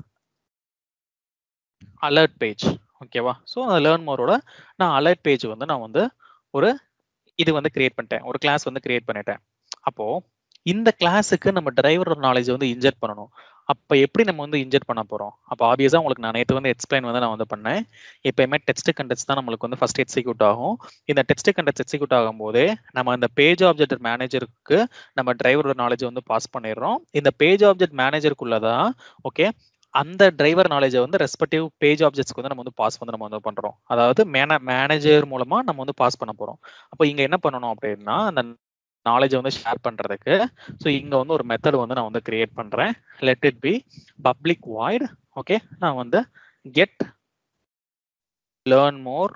alert page ஓகேவா ஸோ அந்த லேர்ன் மோரோட நான் அலர்ட் பேஜ் வந்து நான் வந்து ஒரு இது வந்து கிரியேட் பண்ணிட்டேன் ஒரு கிளாஸ் வந்து கிரியேட் பண்ணிட்டேன் அப்போ இந்த கிளாஸுக்கு நம்ம டிரைவர் நாலேஜ் வந்து இன்ஜெக்ட் பண்ணணும் அப்போ எப்படி நம்ம வந்து இன்ஜெக்ட் பண்ண போறோம் அப்போ ஆப்வியஸா உங்களுக்கு நான் நேற்று வந்து எக்ஸ்பிளைன் வந்து நான் வந்து பண்ணேன் எப்பயுமே டெக்ஸ்ட் கண்டெக்ட்ஸ் தான் நம்மளுக்கு வந்து ஃபர்ஸ்ட் எக்ஸிக்யூட் ஆகும் இந்த டெக்ஸ்ட் கண்டெக்ட்ஸ் எக்ஸிக்யூட் ஆகும்போதே நம்ம அந்த பேஜ் ஆப்ஜெக்ட் மேனேஜருக்கு நம்ம டிரைவரோட நாலேஜ் வந்து பாஸ் பண்ணிடுறோம் இந்த பேஜ் ஆப்ஜெக்ட் மேனேஜருக்குள்ளதான் ஓகே அந்த டிரைவர் நாலேஜை வந்து ரெஸ்பெக்டிவ் பேஜ் ஆப்ஜெக்ட்ஸ்க்கு வந்து நம்ம வந்து பாஸ் வந்து நம்ம வந்து பண்றோம் அதாவது மேன மேனேஜர் மூலமா நம்ம வந்து பாஸ் பண்ண போறோம் அப்போ இங்க என்ன பண்ணணும் அப்படின்னா அந்த நாலேஜை வந்து ஷேர் பண்றதுக்கு ஸோ இங்க வந்து ஒரு மெத்தட் வந்து நான் வந்து கிரியேட் பண்றேன் let it be public void okay நான் வந்து get learn more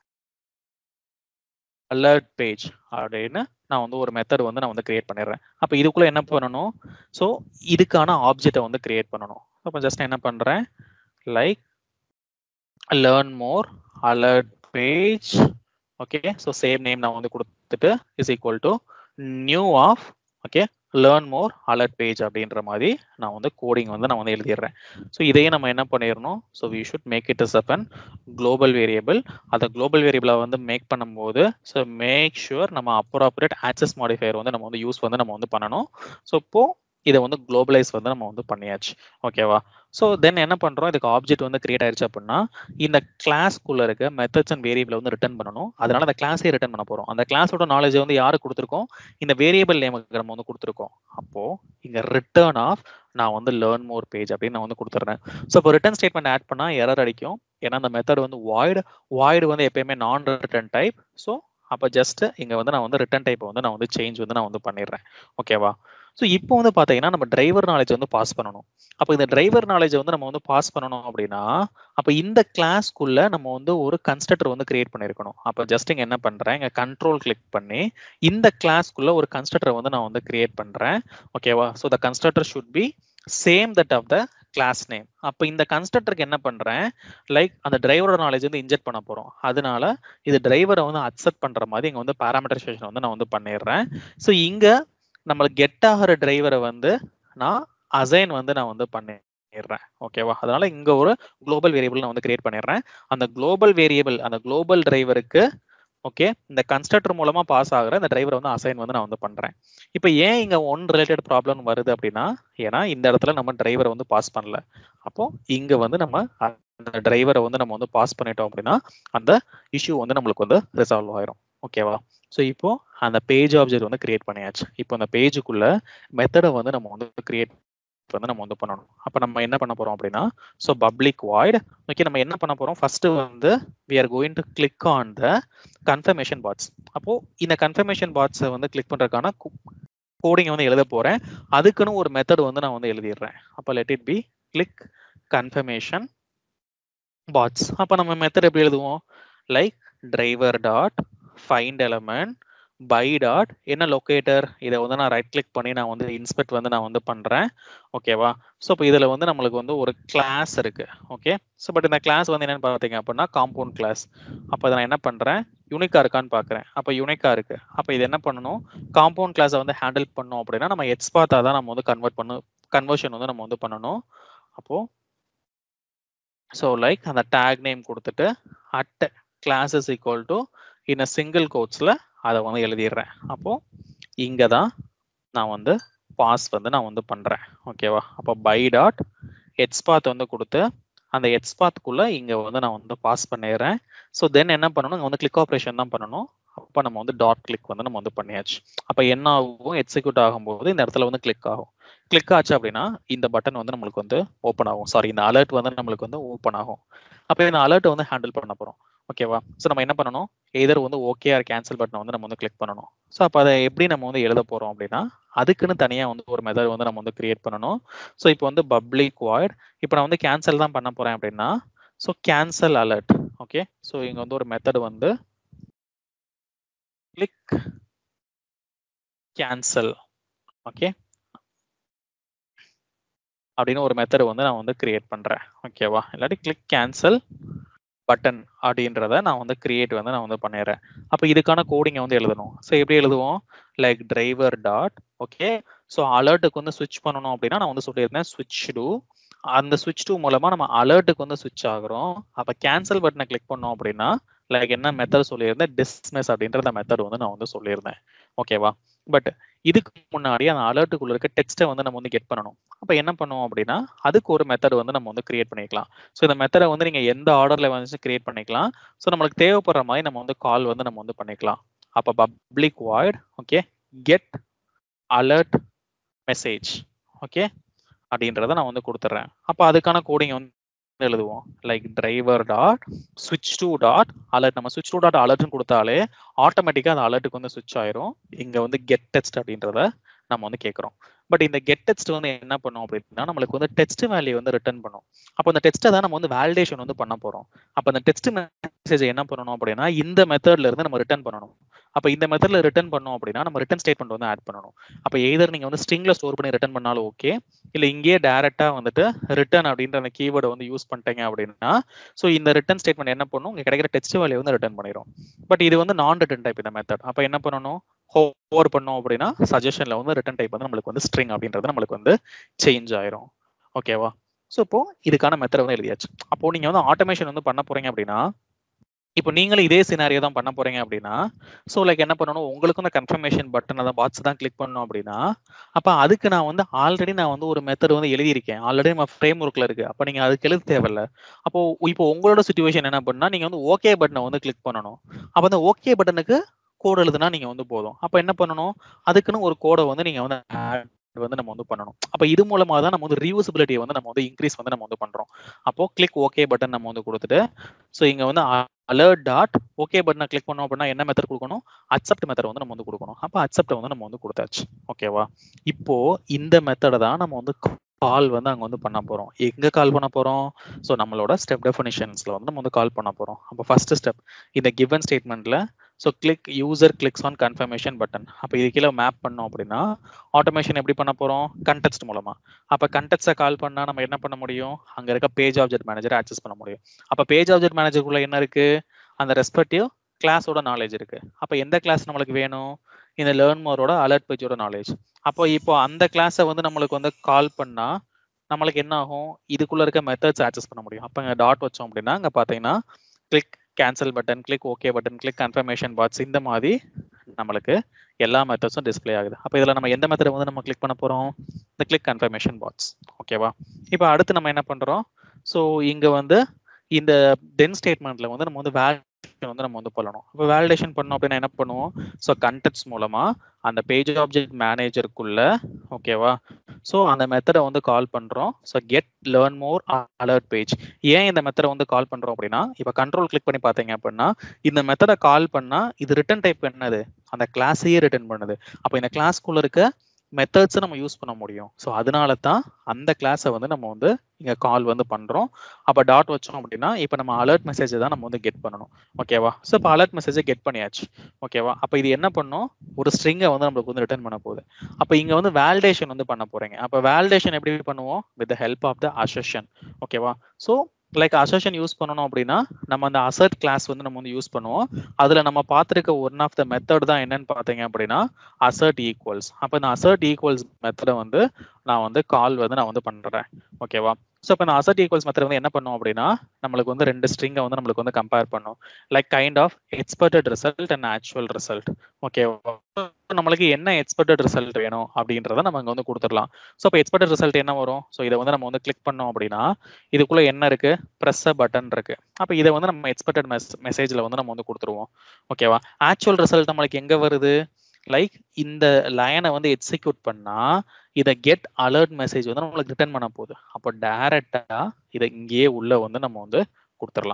alert page அப்படின்னு நான் வந்து ஒரு மெத்தட் வந்து நான் வந்து கிரியேட் பண்ணிடுறேன் அப்போ இதுக்குள்ள என்ன பண்ணணும் ஸோ இதுக்கான ஆப்ஜெக்டை வந்து கிரியேட் பண்ணணும் அப்போ ஜஸ்ட் என்ன பண்றேன் like learn more alert page okay so same name நான் வந்து கொடுத்துட்டு is equal to new of okay learn more alert page அப்படின்ற மாதிரி நான் வந்து கோடிங் வந்து நான் வந்து எழுதிடுறேன் ஸோ இதையே நம்ம என்ன பண்ணிடணும் so we should make it is up an global variable அதை குளோபல் வேரியபிளை வந்து மேக் பண்ணும்போது ஸோ மேக் ஷுர் நம்ம அப்ராப்ரேட் ஆக்சஸ் மாடிஃபயர் வந்து நம்ம வந்து யூஸ் வந்து நம்ம வந்து பண்ணணும் ஸோ இப்போ இதை வந்து குளோபலைஸ் வந்து நம்ம வந்து பண்ணியாச்சு ஓகேவா ஸோ தென் என்ன பண்றோம் இதுக்கு ஆப்ஜெக்ட் வந்து கிரியேட் ஆயிடுச்சு அப்படின்னா இந்த கிளாஸ்க்குள்ள இருக்க மெத்தட்ஸ் அண்ட் வேரியபிள் வந்து ரிட்டர்ன் பண்ணணும் அதனால அந்த கிளாஸே ரிட்டர்ன் பண்ண போறோம் அந்த கிளாஸோட நாலேஜ் வந்து யாருக்கு கொடுத்துருக்கோம் இந்த வேரியபிள் நேமுக்கு நம்ம வந்து கொடுத்துருக்கோம் அப்போ இங்க ரிட்டர்ன் ஆஃப் நான் வந்து லேர்ன் மோர் பேஜ் அப்படின்னு நான் வந்து கொடுத்துட்றேன் ஸோ இப்போ ரிட்டர்ன் ஸ்டேட்மெண்ட் ஆட் பண்ணா எரர் அடிக்கும் ஏன்னா அந்த மெத்தட் வந்து வாய்டு வாய்டு வந்து எப்பயுமே நான் ரிட்டர்ன் டைப் ஸோ அப்போ ஜஸ்ட் இங்க வந்து நான் வந்து ரிட்டர்ன் டைப் வந்து நான் வந்து சேஞ்ச் வந்து நான் வந்து பண்ணிடுறேன் ஓகேவா ஸோ இப்போ வந்து பார்த்தீங்கன்னா நம்ம டிரைவர் நாலேஜ் வந்து பாஸ் பண்ணணும் அப்போ இந்த டிரைவர் நாலேஜ் வந்து நம்ம வந்து பாஸ் பண்ணணும் அப்படின்னா அப்போ இந்த கிளாஸ்க்குள்ள நம்ம வந்து ஒரு கன்ஸ்ட்ரக்டர் வந்து கிரியேட் பண்ணியிருக்கணும் அப்போ ஜஸ்ட் இங்க என்ன பண்றேன் இங்க கண்ட்ரோல் கிளிக் பண்ணி இந்த கிளாஸ்க்குள்ள ஒரு கன்ஸ்ட்ரக்டர் வந்து நான் வந்து கிரியேட் பண்றேன் ஓகேவா so the constructor should be same that of the class name அப்போ இந்த கன்ஸ்ட்ரக்டருக்கு என்ன பண்றேன் லைக் அந்த டிரைவரோட நாலேஜ் வந்து இன்ஜெக்ட் பண்ண போறோம் அதனால இது டிரைவரை வந்து அக்செப்ட் பண்ற மாதிரி இங்க வந்து பேராமீட்டரைசேஷன் வந்து நான் வந்து பண்ணிடுறேன் ஸோ இங்க நம்மளுக்கு கெட் ஆகிற டிரைவரை வந்து நான் அசைன் வந்து நான் வந்து பண்ணிடுறேன் ஓகேவா அதனால இங்க ஒரு குளோபல் வேரியபிள் நான் வந்து கிரியேட் பண்ணிடுறேன் அந்த குளோபல் வேரியபிள் அந்த குளோபல் டிரைவருக்கு ஓகே இந்த கன்ஸ்ட்ரக்டர் மூலமா பாஸ் ஆகுற இந்த டிரைவரை வந்து அசைன் வந்து நான் வந்து பண்றேன் இப்போ ஏன் இங்க ஒன் ரிலேட்டட் ப்ராப்ளம் வருது அப்படின்னா ஏன்னா இந்த இடத்துல நம்ம டிரைவரை வந்து பாஸ் பண்ணல அப்போ இங்க வந்து நம்ம அந்த டிரைவரை வந்து நம்ம வந்து பாஸ் பண்ணிட்டோம் அப்படின்னா அந்த இஷ்யூ வந்து நம்மளுக்கு வந்து ரிசால்வ் ஆயிரும் ஓகேவா ஸோ இப்போ அந்த பேஜ் ஆப்ஜெக்ட் வந்து கிரியேட் பண்ணியாச்சு இப்போ அந்த பேஜுக்குள்ள மெத்தடை வந்து நம்ம வந்து கிரியேட் வந்து நம்ம வந்து பண்ணணும் அப்போ நம்ம என்ன பண்ண போறோம் அப்படின்னா ஸோ பப்ளிக் வாய்ட் ஓகே நம்ம என்ன பண்ண போறோம் ஃபர்ஸ்ட் வந்து we are going to click on the confirmation box அப்போ இந்த கன்ஃபர்மேஷன் பாட்ஸை வந்து கிளிக் பண்றதுக்கான கோடிங் வந்து எழுத போறேன் அதுக்குன்னு ஒரு மெத்தட் வந்து நான் வந்து எழுதிடுறேன் அப்போ let it be click confirmation box அப்போ நம்ம மெத்தட் எப்படி எழுதுவோம் like driver dot find element by dot என்ன லொக்கேட்டர் இதை வந்து நான் ரைட் கிளிக் பண்ணி நான் வந்து இன்ஸ்பெக்ட் வந்து நான் வந்து பண்றேன் ஓகேவா ஸோ இப்போ இதில் வந்து நம்மளுக்கு வந்து ஒரு கிளாஸ் இருக்கு ஓகே ஸோ பட் இந்த கிளாஸ் வந்து என்னன்னு பார்த்தீங்க அப்படின்னா காம்பவுண்ட் கிளாஸ் அப்போ இதை நான் என்ன பண்றேன் யூனிக்கா இருக்கான்னு பார்க்குறேன் அப்போ யூனிக்கா இருக்கு அப்போ இது என்ன பண்ணணும் காம்பவுண்ட் கிளாஸை வந்து ஹேண்டில் பண்ணோம் அப்படின்னா நம்ம எக்ஸ்பாத்தா தான் நம்ம வந்து கன்வெர்ட் பண்ணு கன்வர்ஷன் வந்து நம்ம வந்து பண்ணணும் அப்போ ஸோ லைக் அந்த டேக் நேம் கொடுத்துட்டு at class is equal to in a single கோட்ஸில் அதை வந்து எழுதிடுறேன் அப்போ இங்கே தான் நான் வந்து பாஸ் வந்து நான் வந்து பண்ணுறேன் ஓகேவா அப்போ பை டாட் எட்ஸ்பாத் வந்து கொடுத்து அந்த எட்ஸ்பாத்துக்குள்ளே இங்கே வந்து நான் வந்து பாஸ் பண்ணிடுறேன் ஸோ தென் என்ன பண்ணணும் இங்கே வந்து கிளிக் ஆப்ரேஷன் தான் பண்ணணும் அப்போ நம்ம வந்து டாட் கிளிக் வந்து நம்ம வந்து பண்ணியாச்சு அப்போ என்ன ஆகும் எக்ஸிக்யூட் ஆகும்போது இந்த இடத்துல வந்து கிளிக் ஆகும் கிளிக் ஆச்சு அப்படின்னா இந்த பட்டன் வந்து நம்மளுக்கு வந்து ஓப்பன் ஆகும் சாரி இந்த அலர்ட் வந்து நம்மளுக்கு வந்து ஓப்பன் ஆகும் அப்போ இந்த அலர்ட் வந்து ஹேண்டில் பண்ண போகிறோம் ஓகேவா ஸோ நம்ம என்ன பண்ணணும் எதர் வந்து ஓகே ஆர் கேன்சல் பட்டனை வந்து நம்ம வந்து கிளிக் பண்ணணும் ஸோ அப்போ அதை எப்படி நம்ம வந்து எழுத போறோம் அப்படின்னா அதுக்குன்னு தனியாக வந்து ஒரு மெத்தட் வந்து நம்ம வந்து கிரியேட் பண்ணணும் ஸோ இப்போ வந்து பப்ளிக் வாய்ட் இப்போ நான் வந்து கேன்சல் தான் பண்ண போறேன் அப்படின்னா so cancel alert okay so இங்க வந்து ஒரு மெத்தட் வந்து கிளிக் கேன்சல் ஓகே அப்படின்னு ஒரு மெத்தட் வந்து நான் வந்து கிரியேட் பண்றேன் ஓகேவா இல்லாட்டி கிளிக் கேன்சல் பட்டன் அப்படின்றத நான் வந்து கிரியேட் வந்து நான் வந்து பண்ணிடுறேன் அப்போ இதுக்கான கோடிங்கை வந்து எழுதணும் ஸோ எப்படி எழுதுவோம் like driver dot okay so அலர்ட்டுக்கு வந்து ஸ்விட்ச் பண்ணணும் அப்படின்னா நான் வந்து சொல்லியிருந்தேன் ஸ்விட்ச் டூ அந்த ஸ்விட்ச் டூ மூலமா நம்ம அலர்ட்டுக்கு வந்து ஸ்விட்ச் ஆகுறோம் அப்போ கேன்சல் பட்டனை கிளிக் பண்ணோம் அப்படின்னா லைக் என்ன மெத்தட் சொல்லியிருந்தேன் டிஸ்மிஸ் அப்படின்ற அந்த மெத்தட் வந்து நான் வந்து சொல்லியிருந்தேன் ஓகேவா பட் இதுக்கு முன்னாடி அந்த அலர்ட்டுக்குள்ள இருக்க டெக்ஸ்ட்டை வந்து நம்ம வந்து கெட் பண்ணணும் அப்போ என்ன பண்ணுவோம் அப்படின்னா அதுக்கு ஒரு மெத்தட் வந்து நம்ம வந்து கிரியேட் பண்ணிக்கலாம் ஸோ இந்த மெத்தடை வந்து நீங்க எந்த ஆர்டர்ல வந்து கிரியேட் பண்ணிக்கலாம் ஸோ நம்மளுக்கு தேவைப்படுற மாதிரி நம்ம வந்து கால் வந்து நம்ம வந்து பண்ணிக்கலாம் அப்போ public void okay get alert message okay அப்படின்றத நான் வந்து கொடுத்துட்றேன் அப்போ அதுக்கான கோடிங் வந்து எழுதுவோம் லைக் டிரைவர் டாட் ஸ்விட்ச் டூ டாட் அலர்ட் நம்ம ஸ்விட்ச் டூ டாட் அலர்ட்னு கொடுத்தாலே ஆட்டோமேட்டிக்காக அந்த அலர்ட்டுக்கு வந்து ஸ்விட்ச் ஆயிரும் இங்கே வந்து கெட் டெஸ்ட் அப்படின்றத நம்ம வந்து கேட்குறோம் பட் இந்த கெட் டெஸ்ட் வந்து என்ன பண்ணும் அப்படின்னா நம்மளுக்கு வந்து டெஸ்ட் வேல்யூ வந்து ரிட்டர்ன் பண்ணும் அப்போ அந்த டெஸ்ட்டை தான் நம்ம வந்து வேலிடேஷன் வந்து பண்ண போறோம் அப்போ அந்த டெஸ்ட் மெசேஜ் என்ன பண்ணணும் அப்படின்னா இந்த மெத்தட்ல இருந்து நம்ம ரிட்டர்ன் பண்ணணும் அப்போ இந்த மெத்தட்ல ரிட்டர்ன் பண்ணோம் அப்படின்னா நம்ம ரிட்டர்ன் ஸ்டேட்மெண்ட் வந்து ஆட் பண்ணணும் அப்போ எய்தர் நீங்க வந்து ஸ்ட்ரிங்ல ஸ்டோர் பண்ணி ரிட்டர்ன் பண்ணாலும் ஓகே இல்ல இங்கேயே டைரக்டா வந்துட்டு ரிட்டர்ன் அப்படின்ற அந்த கீவேர்டை வந்து யூஸ் பண்ணிட்டீங்க அப்படின்னா ஸோ இந்த ரிட்டர்ன் ஸ்டேட்மெண்ட் என்ன பண்ணும் இங்க கிடைக்கிற டெஸ்ட் வேல்யூ வந்து ரிட்டர்ன் பண்ணிடும் பட் இது வந்து நான் ரிட்டர்ன் டைப் இந்த மெத்தட் அப்போ என்ன பண்ணணும் ஹோவர் பண்ணோம் அப்படின்னா சஜஷன்ல வந்து ரிட்டர்ன் டைப் வந்து நம்மளுக்கு வந்து ஸ்ட்ரிங் அப்படின்றது நம்மளுக்கு வந்து சேஞ்ச் ஆயிரும் ஓகேவா ஸோ இப்போ இதுக்கான மெத்தட் வந்து எழுதியாச்சு அப்போ நீங்க வந்து ஆட்டோமேஷன் வந்து பண்ண போறீங்க அப்படின்னா இப்போ நீங்களும் இதே சினாரியோ தான் பண்ண போறீங்க அப்படின்னா ஸோ லைக் என்ன பண்ணணும் உங்களுக்கும் இந்த கன்ஃபர்மேஷன் பட்டன் அந்த பாக்ஸ் தான் கிளிக் பண்ணணும் அப்படின்னா அப்போ அதுக்கு நான் வந்து ஆல்ரெடி நான் வந்து ஒரு மெத்தட் வந்து எழுதியிருக்கேன் ஆல்ரெடி நம்ம ஃப்ரேம் ஒர்க்ல இருக்கு அப்போ நீங்க அதுக்கு எழுத தேவையில்ல அப்போ இப்போ உங்களோட சுச்சுவேஷன் என்ன பண்ணா நீங்க வந்து ஓகே பட்டனை வந்து கிளிக் பண்ணணும் அப்போ அந்த ஓகே பட்டனுக்கு கோட் எழுதுனா நீங்க வந்து போதும் அப்போ என்ன பண்ணணும் அதுக்குன்னு ஒரு கோடை வந்து நீங்க வந்து வந்து நம்ம வந்து பண்ணணும் அப்போ இது மூலமா தான் நம்ம வந்து ரீயூசபிலிட்டியை வந்து நம்ம வந்து இன்க்ரீஸ் வந்து நம்ம வந்து பண்றோம் அப்போ கிளிக் ஓகே பட்டன் நம்ம வந்து கொடுத்துட்டு ஸோ இங்க வந்து அலர்ட் டாட் ஓகே பட்டனை கிளிக் பண்ணோம் அப்படின்னா என்ன மெத்தட் கொடுக்கணும் அக்செப்ட் மெத்தட் வந்து நம்ம வந்து கொடுக்கணும் அப்போ அக்செப்ட் வந்து நம்ம வந்து கொடுத்தாச்சு ஓகேவா இப்போ இந்த மெத்தடை தான் நம்ம வந்து கால் வந்து அங்க வந்து பண்ண போறோம் எங்க கால் பண்ண போறோம் ஸோ நம்மளோட ஸ்டெப் டெஃபினிஷன்ஸ்ல வந்து நம்ம வந்து கால் பண்ண போறோம் அப்போ ஃபர்ஸ்ட் ஸ்டெப் இந்த கிவன் ஸ்டேட்மெண்ட்ல so click user clicks on confirmation button அப்போ இது கீழே மேப் பண்ணோம் அப்படின்னா ஆட்டோமேஷன் எப்படி பண்ண போறோம் கண்டெக்ஸ்ட் மூலமா அப்போ கண்டெக்ட்ஸை கால் பண்ணா நம்ம என்ன பண்ண முடியும் அங்க இருக்க பேஜ் ஆப்ஜெக்ட் மேனேஜர் ஆக்சஸ் பண்ண முடியும் அப்போ பேஜ் ஆப்ஜெக்ட் மேனேஜருக்குள்ள என்ன இருக்கு அந்த ரெஸ்பெக்டிவ் கிளாஸோட நாலேஜ் இருக்கு அப்போ எந்த கிளாஸ் நம்மளுக்கு வேணும் இந்த லேர்ன் மோரோட அலர்ட் பேஜோட நாலேஜ் அப்போ இப்போ அந்த கிளாஸை வந்து நம்மளுக்கு வந்து கால் பண்ணா நம்மளுக்கு என்ன ஆகும் இதுக்குள்ள இருக்க மெத்தட்ஸ் ஆக்சஸ் பண்ண முடியும் அப்போ இங்க டாட் வச்சோம் அப்படின்னா அங்க பாத்தீங்கன்னா click cancel button click okay button click confirmation box இந்த மாதிரி நம்மளுக்கு எல்லா மெத்தட்ஸும் டிஸ்பிளே ஆகுது அப்போ இதில் நம்ம எந்த மெத்தட் வந்து நம்ம கிளிக் பண்ண போகிறோம் இந்த கிளிக் கன்ஃபர்மேஷன் பாட்ஸ் ஓகேவா இப்போ அடுத்து நம்ம என்ன பண்ணுறோம் ஸோ இங்கே வந்து இந்த டென் ஸ்டேட்மெண்ட்ல வந்து நம்ம வந்து வேலிடேஷன் வந்து நம்ம வந்து பண்ணணும் இப்போ வேலிடேஷன் பண்ணோம் அப்படின்னா என்ன பண்ணுவோம் ஸோ கண்டெக்ட்ஸ் மூலமா அந்த பேஜ் ஆப்ஜெக்ட் மேனேஜருக்குள்ள ஓகேவா ஸோ அந்த மெத்தடை வந்து கால் பண்றோம் so get learn more alert page ஏன் இந்த மெத்தடை வந்து கால் பண்றோம் அப்படின்னா இப்போ கண்ட்ரோல் கிளிக் பண்ணி பார்த்தீங்க அப்படின்னா இந்த மெத்தடை கால் பண்ணா இது ரிட்டன் டைப் என்னது அந்த கிளாஸையே ரிட்டர்ன் பண்ணுது அப்போ இந்த கிளாஸ்க்குள்ள இருக்க மெத்தட்ஸை நம்ம யூஸ் பண்ண முடியும் ஸோ அதனால தான் அந்த கிளாஸை வந்து நம்ம வந்து இங்கே கால் வந்து பண்ணுறோம் அப்போ டாட் வச்சோம் அப்படின்னா இப்போ நம்ம அலர்ட் மெசேஜை தான் நம்ம வந்து கெட் பண்ணணும் ஓகேவா ஸோ இப்போ அலர்ட் மெசேஜை கெட் பண்ணியாச்சு ஓகேவா அப்போ இது என்ன பண்ணும் ஒரு ஸ்ட்ரிங்கை வந்து நம்மளுக்கு வந்து ரிட்டர்ன் பண்ண போகுது அப்போ இங்கே வந்து வேலிடேஷன் வந்து பண்ண போறீங்க அப்போ வேலிடேஷன் எப்படி பண்ணுவோம் with the help of the assertion ஓகேவா ஸோ லைக் அசர்ஷன் யூஸ் பண்ணணும் அப்படின்னா நம்ம அந்த அசர்ட் கிளாஸ் வந்து நம்ம வந்து யூஸ் பண்ணுவோம் அதுல நம்ம பார்த்துருக்க ஒன் ஆஃப் த மெத்தட் தான் என்னன்னு பார்த்தீங்க அப்படின்னா அசர்ட் ஈக்குவல்ஸ் அப்போ இந்த அசர்ட் ஈக்குவல்ஸ் மெத்தடை வந்து நான் வந்து கால் வந்து நான் வந்து பண்றேன் ஓகேவா ஸோ இப்போ இந்த அசர்ட் ஈக்குவல்ஸ் மெத்தட் வந்து என்ன பண்ணும் அப்படின்னா நம்மளுக்கு வந்து ரெண்டு ஸ்ட்ரிங்கை வந்து நம்மளுக்கு வந்து கம்பேர் பண்ணும் like kind of expected result and actual result ஓகேவா நம்மளுக்கு என்ன எக்ஸ்பெக்டட் ரிசல்ட் வேணும் அப்படின்றத நம்ம இங்க வந்து கொடுத்துடலாம் ஸோ இப்போ எக்ஸ்பெக்டட் ரிசல்ட் என்ன வரும் ஸோ இதை வந்து நம்ம வந்து கிளிக் பண்ணோம் அப்படின்னா இதுக்குள்ள என்ன இருக்கு ப்ரெஸ் பட்டன் இருக்கு அப்போ இதை வந்து நம்ம எக்ஸ்பெக்டட் மெஸ் மெசேஜ்ல வந்து நம்ம வந்து கொடுத்துருவோம் ஓகேவா ஆக்சுவல் ரிசல்ட் நம்மளுக்கு எங்க வருது லைக் இந்த லைனை வந்து எக்ஸிக்யூட் பண்ணா இதை கெட் அலர்ட் மெசேஜ் வந்து நம்மளுக்கு ரிட்டர்ன் பண்ண போகுது அப்போ டைரக்டா இதை இங்கேயே உள்ள வந்து நம்ம வந்து கொடுத்துடலாம்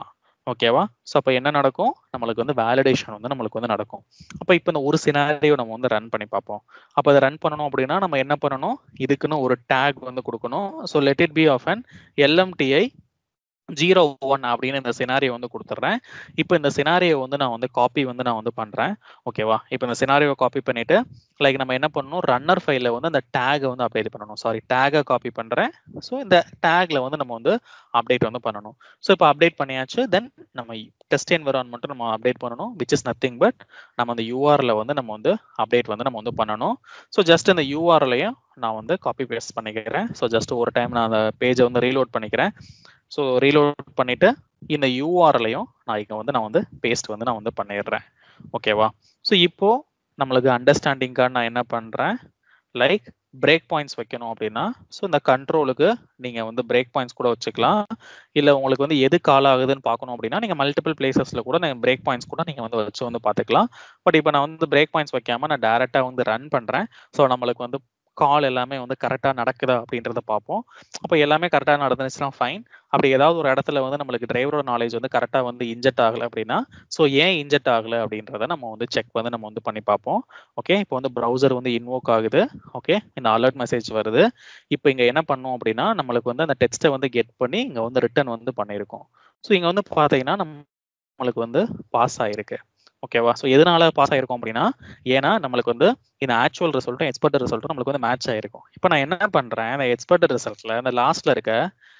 ஓகேவா ஸோ அப்போ என்ன நடக்கும் நம்மளுக்கு வந்து வேலிடேஷன் வந்து நம்மளுக்கு வந்து நடக்கும் அப்போ இப்போ இந்த ஒரு சினாரியோ நம்ம வந்து ரன் பண்ணி பார்ப்போம் அப்போ அதை ரன் பண்ணணும் அப்படின்னா நம்ம என்ன பண்ணணும் இதுக்குன்னு ஒரு டேக் வந்து கொடுக்கணும் so let it be of an LMTI zero one அப்படின்னு இந்த சினாரியோ வந்து கொடுத்துட்றேன் இப்போ இந்த சினாரியோ வந்து நான் வந்து காப்பி வந்து நான் வந்து பண்ணுறேன் ஓகேவா இப்போ இந்த சினாரியோ காப்பி பண்ணிட்டு லைக் நம்ம என்ன பண்ணணும் ரன்னர் ஃபைலில் வந்து அந்த டேகை வந்து அப்டேட் பண்ணணும் சாரி டேகை காப்பி பண்ணுறேன் ஸோ இந்த டேக்ல வந்து நம்ம வந்து அப்டேட் வந்து பண்ணணும் ஸோ இப்போ அப்டேட் பண்ணியாச்சு தென் நம்ம டெஸ்ட் என்வரான்மெண்ட்டும் நம்ம அப்டேட் பண்ணணும் விச் இஸ் நத்திங் பட் நம்ம அந்த யூஆர்ல வந்து நம்ம வந்து அப்டேட் வந்து நம்ம வந்து பண்ணணும் ஸோ ஜஸ்ட் இந்த யூஆர்லையும் நான் வந்து காப்பி பேஸ்ட் பண்ணிக்கிறேன் ஸோ ஜஸ்ட் ஒரு டைம் நான் அந்த பேஜை வந்து ரீலோட் பண்ணிக்கிறேன் ஸோ ரீலோட் பண்ணிட்டு இந்த யூஆர்லையும் நான் இங்கே வந்து நான் வந்து பேஸ்ட் வந்து நான் வந்து பண்ணிடுறேன் ஓகேவா ஸோ இப்போ நம்மளுக்கு அண்டர்ஸ்டாண்டிங்காக நான் என்ன பண்ணுறேன் லைக் பிரேக் பாயிண்ட்ஸ் வைக்கணும் அப்படின்னா ஸோ இந்த கண்ட்ரோலுக்கு நீங்கள் வந்து பிரேக் பாயிண்ட்ஸ் கூட வச்சுக்கலாம் இல்லை உங்களுக்கு வந்து எது கால் ஆகுதுன்னு பார்க்கணும் அப்படின்னா நீங்கள் மல்டிபிள் பிளேசஸில் கூட நீங்கள் பிரேக் பாயிண்ட்ஸ் கூட நீங்கள் வந்து வச்சு வந்து பார்த்துக்கலாம் பட் இப்போ நான் வந்து பிரேக் பாயிண்ட்ஸ் வைக்காம நான் டேரெக்டாக வந்து ரன் பண்ணுறேன் ஸோ நம்மளுக்கு வந்து கால் எல்லாமே வந்து கரெக்டாக நடக்குதா அப்படின்றத பார்ப்போம் அப்போ எல்லாமே கரெக்டாக நடந்துச்சுன்னா ஃபைன் அப்படி ஏதாவது ஒரு இடத்துல வந்து நம்மளுக்கு டிரைவரோட நாலேஜ் வந்து கரெக்டாக வந்து இன்ஜெக்ட் ஆகலை அப்படின்னா ஸோ ஏன் இன்ஜெக்ட் ஆகலை அப்படின்றத நம்ம வந்து செக் வந்து நம்ம வந்து பண்ணி பார்ப்போம் ஓகே இப்போ வந்து ப்ரௌசர் வந்து இன்வோக் ஆகுது ஓகே இந்த அலர்ட் மெசேஜ் வருது இப்போ இங்கே என்ன பண்ணோம் அப்படின்னா நம்மளுக்கு வந்து அந்த டெக்ஸ்ட்டை வந்து கெட் பண்ணி இங்கே வந்து ரிட்டர்ன் வந்து பண்ணியிருக்கோம் ஸோ இங்கே வந்து பார்த்தீங்கன்னா நம்மளுக்கு வந்து பாஸ் ஆயிருக்கு ஓகேவா ஸோ எதனால பாஸ் ஆயிருக்கும் அப்படின்னா ஏன்னா நம்மளுக்கு வந்து இந்த ஆக்சுவல் ரிசல்ட்டும் எக்ஸ்பர்ட் ரிசல்ட்டும் நம்மளுக்கு வந்து மேட்ச் ஆயிருக்கும் இப்போ நான் என்ன பண்றேன் இந்த எக்ஸ்பர்ட் ரிசல்ட்ல இந்த லாஸ்ட்ல இருக்க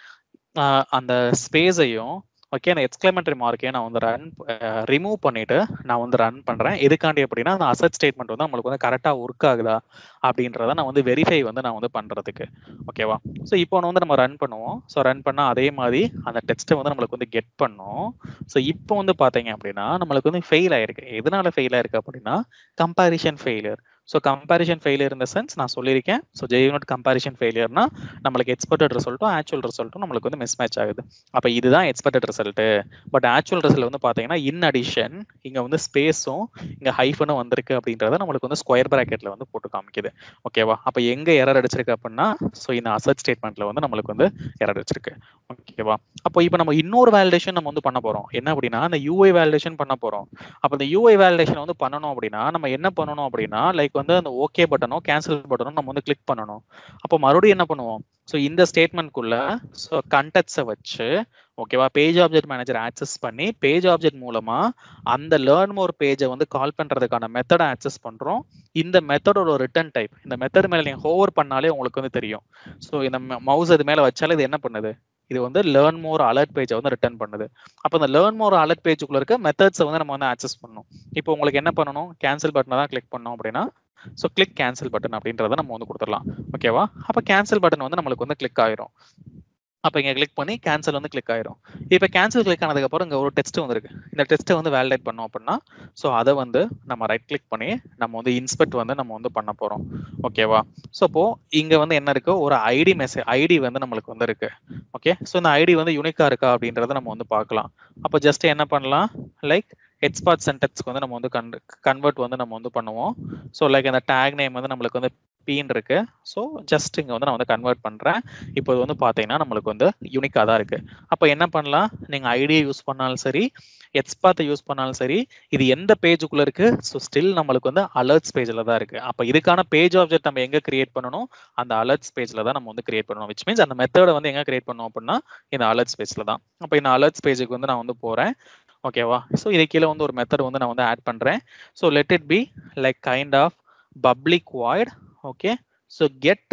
அந்த ஸ்பேஸையும் ஓகே அந்த எக்ஸ்கிளமெண்டரி மார்க்கையும் நான் வந்து ரன் ரிமூவ் பண்ணிட்டு நான் வந்து ரன் பண்றேன் எதுக்காண்டி அப்படின்னா அந்த அசட் ஸ்டேட்மெண்ட் வந்து நம்மளுக்கு வந்து கரெக்டாக ஒர்க் ஆகுதா அப்படின்றத நான் வந்து வெரிஃபை வந்து நான் வந்து பண்றதுக்கு ஓகேவா ஸோ இப்போ வந்து நம்ம ரன் பண்ணுவோம் ஸோ ரன் பண்ணால் அதே மாதிரி அந்த டெக்ஸ்ட்டை வந்து நம்மளுக்கு வந்து கெட் பண்ணோம் ஸோ இப்போ வந்து பார்த்தீங்க அப்படின்னா நம்மளுக்கு வந்து ஃபெயில் ஆயிருக்கு எதனால ஃபெயில் ஆயிருக்கு அப்படின்னா comparison failure so comparison failure இந்த சென்ஸ் நான் சொல்லியிருக்கேன் ஸோ ஜெய்யூனிட் கம்பேரிஷன் ஃபெயிலியர்னா நம்மளுக்கு எக்ஸ்பெக்டட் ரிசல்ட்டும் ஆக்சுவல் ரிசல்ட்டும் நம்மளுக்கு வந்து மிஸ் மேட்ச் ஆகுது அப்போ இதுதான் expected result but actual result வந்து பார்த்தீங்கன்னா இன் அடிஷன் இங்கே வந்து ஸ்பேஸும் இங்கே ஹைஃபனும் வந்திருக்கு அப்படின்றத நம்மளுக்கு வந்து ஸ்கொயர் ப்ராக்கெட்டில் வந்து போட்டு காமிக்குது ஓகேவா அப்போ எங்கே எரர் அடிச்சிருக்கு அப்படின்னா ஸோ இந்த அசட் ஸ்டேட்மெண்ட்டில் வந்து நம்மளுக்கு வந்து எரர் அடிச்சிருக்கு ஓகேவா அப்போ இப்போ நம்ம இன்னொரு வேலிடேஷன் நம்ம வந்து பண்ண போகிறோம் என்ன அப்படின்னா அந்த யூஐ வேலிடேஷன் பண்ண போகிறோம் அப்போ இந்த யூஐ வேலிடேஷன் வந்து பண்ணணும் அப்படின்னா நம்ம என்ன பண்ணணும் அப்படின்னா லைக் வந்து அந்த ஓகே பட்டனோ கேன்சல் பட்டனோ நம்ம வந்து கிளிக் பண்ணணும் அப்போ மறுபடியும் என்ன பண்ணுவோம் ஸோ இந்த ஸ்டேட்மெண்ட்குள்ள ஸோ கண்டெக்ட்ஸை வச்சு ஓகேவா பேஜ் ஆப்ஜெக்ட் மேனேஜர் ஆக்சஸ் பண்ணி பேஜ் ஆப்ஜெக்ட் மூலமா அந்த லேர்ன் மோர் பேஜை வந்து கால் பண்றதுக்கான மெத்தடை ஆக்சஸ் பண்றோம் இந்த மெத்தடோட ரிட்டர்ன் டைப் இந்த மெத்தட் மேல நீங்க ஹோவர் பண்ணாலே உங்களுக்கு வந்து தெரியும் ஸோ இந்த மவுஸ் அது மேல வச்சாலே இது என்ன பண்ணுது இது வந்து லேர்ன் மோர் அலர்ட் பேஜை வந்து ரிட்டர்ன் பண்ணுது அப்போ இந்த லேர்ன் மோர் அலர்ட் பேஜுக்குள்ள இருக்க மெத்தட்ஸை வந்து நம்ம வந்து ஆக்சஸ் பண்ணணும் இப்போ உங்களுக்கு என்ன பண்ணணும் கேன்சல் பட்டனை தான் கிளிக் பண்ணோம் அப்படின்னா ஸோ கிளிக் கேன்சல் பட்டன் அப்படின்றத நம்ம வந்து கொடுத்துடலாம் ஓகேவா அப்போ கேன்சல் பட்டன் வந்து நம்மளுக்கு வந்து கிளிக் ஆயிரும் அப்போ இங்கே கிளிக் பண்ணி கேன்சல் வந்து கிளிக் ஆயிரும் இப்போ கேன்சல் கிளிக் ஆனதுக்கப்புறம் இங்கே ஒரு டெஸ்ட் வந்துருக்கு இந்த டெஸ்ட்டை வந்து வேலிடேட் பண்ணோம் அப்படின்னா ஸோ அதை வந்து நம்ம ரைட் கிளிக் பண்ணி நம்ம வந்து இன்ஸ்பெக்ட் வந்து நம்ம வந்து பண்ண போகிறோம் ஓகேவா ஸோ அப்போ இங்கே வந்து என்ன இருக்கு ஒரு ஐடி மெசேஜ் ஐடி வந்து நம்மளுக்கு வந்து இருக்கு ஓகே ஸோ இந்த ஐடி வந்து யூனிக்கா இருக்கா அப்படின்றத நம்ம வந்து பார்க்கலாம் அப்போ ஜஸ்ட் என்ன பண்ணலாம் லைக் எக்ஸ்பார்ட் சென்டென்ஸ்க்கு வந்து நம்ம வந்து கன் கன்வெர்ட் வந்து நம்ம வந்து பண்ணுவோம் ஸோ லைக் அந்த டேக் நேம் வந்து நம்மளுக்கு வந்து பீன் இருக்கு ஸோ ஜஸ்ட் இங்கே வந்து நான் வந்து கன்வெர்ட் பண்ணுறேன் இப்போ இது வந்து பார்த்தீங்கன்னா நம்மளுக்கு வந்து யூனிக்காக தான் இருக்கு அப்போ என்ன பண்ணலாம் நீங்கள் ஐடியை யூஸ் பண்ணாலும் சரி எக்ஸ்பாத்தை யூஸ் பண்ணாலும் சரி இது எந்த பேஜுக்குள்ள இருக்கு ஸோ ஸ்டில் நம்மளுக்கு வந்து அலர்ட்ஸ் பேஜில் தான் இருக்கு அப்போ இதுக்கான பேஜ் ஆப்ஜெக்ட் நம்ம எங்கே கிரியேட் பண்ணணும் அந்த அலர்ட்ஸ் பேஜில் தான் நம்ம வந்து கிரியேட் பண்ணணும் விச் மீன்ஸ் அந்த மெத்தடை வந்து எங்கே கிரியேட் பண்ணோம் அப்படின்னா இந்த அலர்ட்ஸ் பேஜில் தான் அப்போ இந்த அலர்ட்ஸ் பேஜுக்கு வந்து நான் வந்து போகிறேன் ஓகேவா ஸோ இது கீழே வந்து ஒரு மெத்தட் வந்து நான் வந்து ஆட் பண்ணுறேன் so let it be like kind of public void okay so get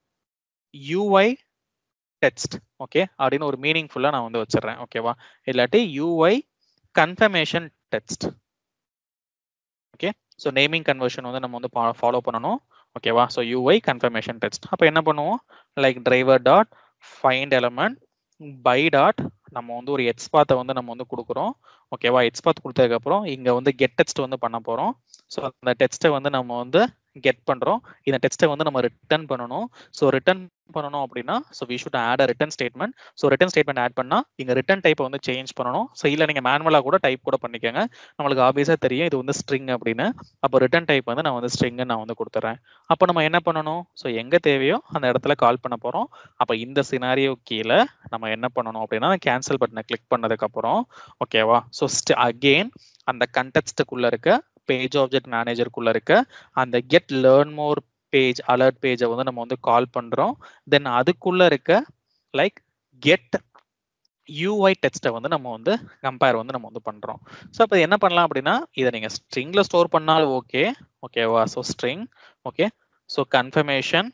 UI text okay அப்படின்னு ஒரு மீனிங்ஃபுல்லாக நான் வந்து வச்சிடுறேன் ஓகேவா இல்லாட்டி UI confirmation text okay so naming conversion வந்து நம்ம வந்து ஃபாலோ பண்ணணும் ஓகேவா ஸோ யூஐ கன்ஃபர்மேஷன் டெக்ஸ்ட் அப்போ என்ன பண்ணுவோம் like driver dot find element by dot நம்ம வந்து ஒரு எக்ஸ்பாத்தை வந்து நம்ம வந்து கொடுக்குறோம் ஓகேவா எக்ஸ்பாத் கொடுத்ததுக்கப்புறம் இங்கே வந்து கெட் டெக்ஸ்ட் வந்து பண்ண போகிறோம் ஸோ அந்த டெக்ஸ்ட்டை வந்து நம்ம வந்து கெட் பண்றோம் இந்த டெக்ஸ்ட்டை வந்து நம்ம ரிட்டர்ன் பண்ணணும் ஸோ ரிட்டர்ன் பண்ணணும் அப்படின்னா so we should add a return statement so return statement add பண்ணா இங்க ரிட்டன் டைப்பை வந்து சேஞ்ச் பண்ணணும் ஸோ இல்லை நீங்க மேனுவலா கூட டைப் கூட பண்ணிக்கோங்க நம்மளுக்கு ஆப்வியஸா தெரியும் இது வந்து ஸ்ட்ரிங் அப்படின்னு அப்போ ரிட்டன் டைப் வந்து நான் வந்து ஸ்ட்ரிங் நான் வந்து கொடுத்துறேன் அப்போ நம்ம என்ன பண்ணணும் ஸோ எங்க தேவையோ அந்த இடத்துல கால் பண்ண போறோம் அப்போ இந்த சினாரியோ கீழே நம்ம என்ன பண்ணணும் அப்படின்னா கேன்சல் பட்டனை கிளிக் பண்ணதுக்கு அப்புறம் ஓகேவா ஸோ அகெயின் அந்த கண்டெக்ஸ்டுக்குள்ள இருக்க பேஜ் ஆப்ஜெக்ட் மேனேஜருக்குள்ள இருக்க அந்த get learn more page alert பேஜை வந்து நம்ம வந்து கால் பண்றோம் தென் அதுக்குள்ள இருக்க லைக் கெட் யூஐ டெக்ஸ்ட்டை வந்து நம்ம வந்து கம்பேர் வந்து நம்ம வந்து பண்றோம் ஸோ அப்போ என்ன பண்ணலாம் அப்படின்னா இதை நீங்க ஸ்ட்ரிங்ல ஸ்டோர் பண்ணாலும் ஓகே ஓகேவா so string okay so confirmation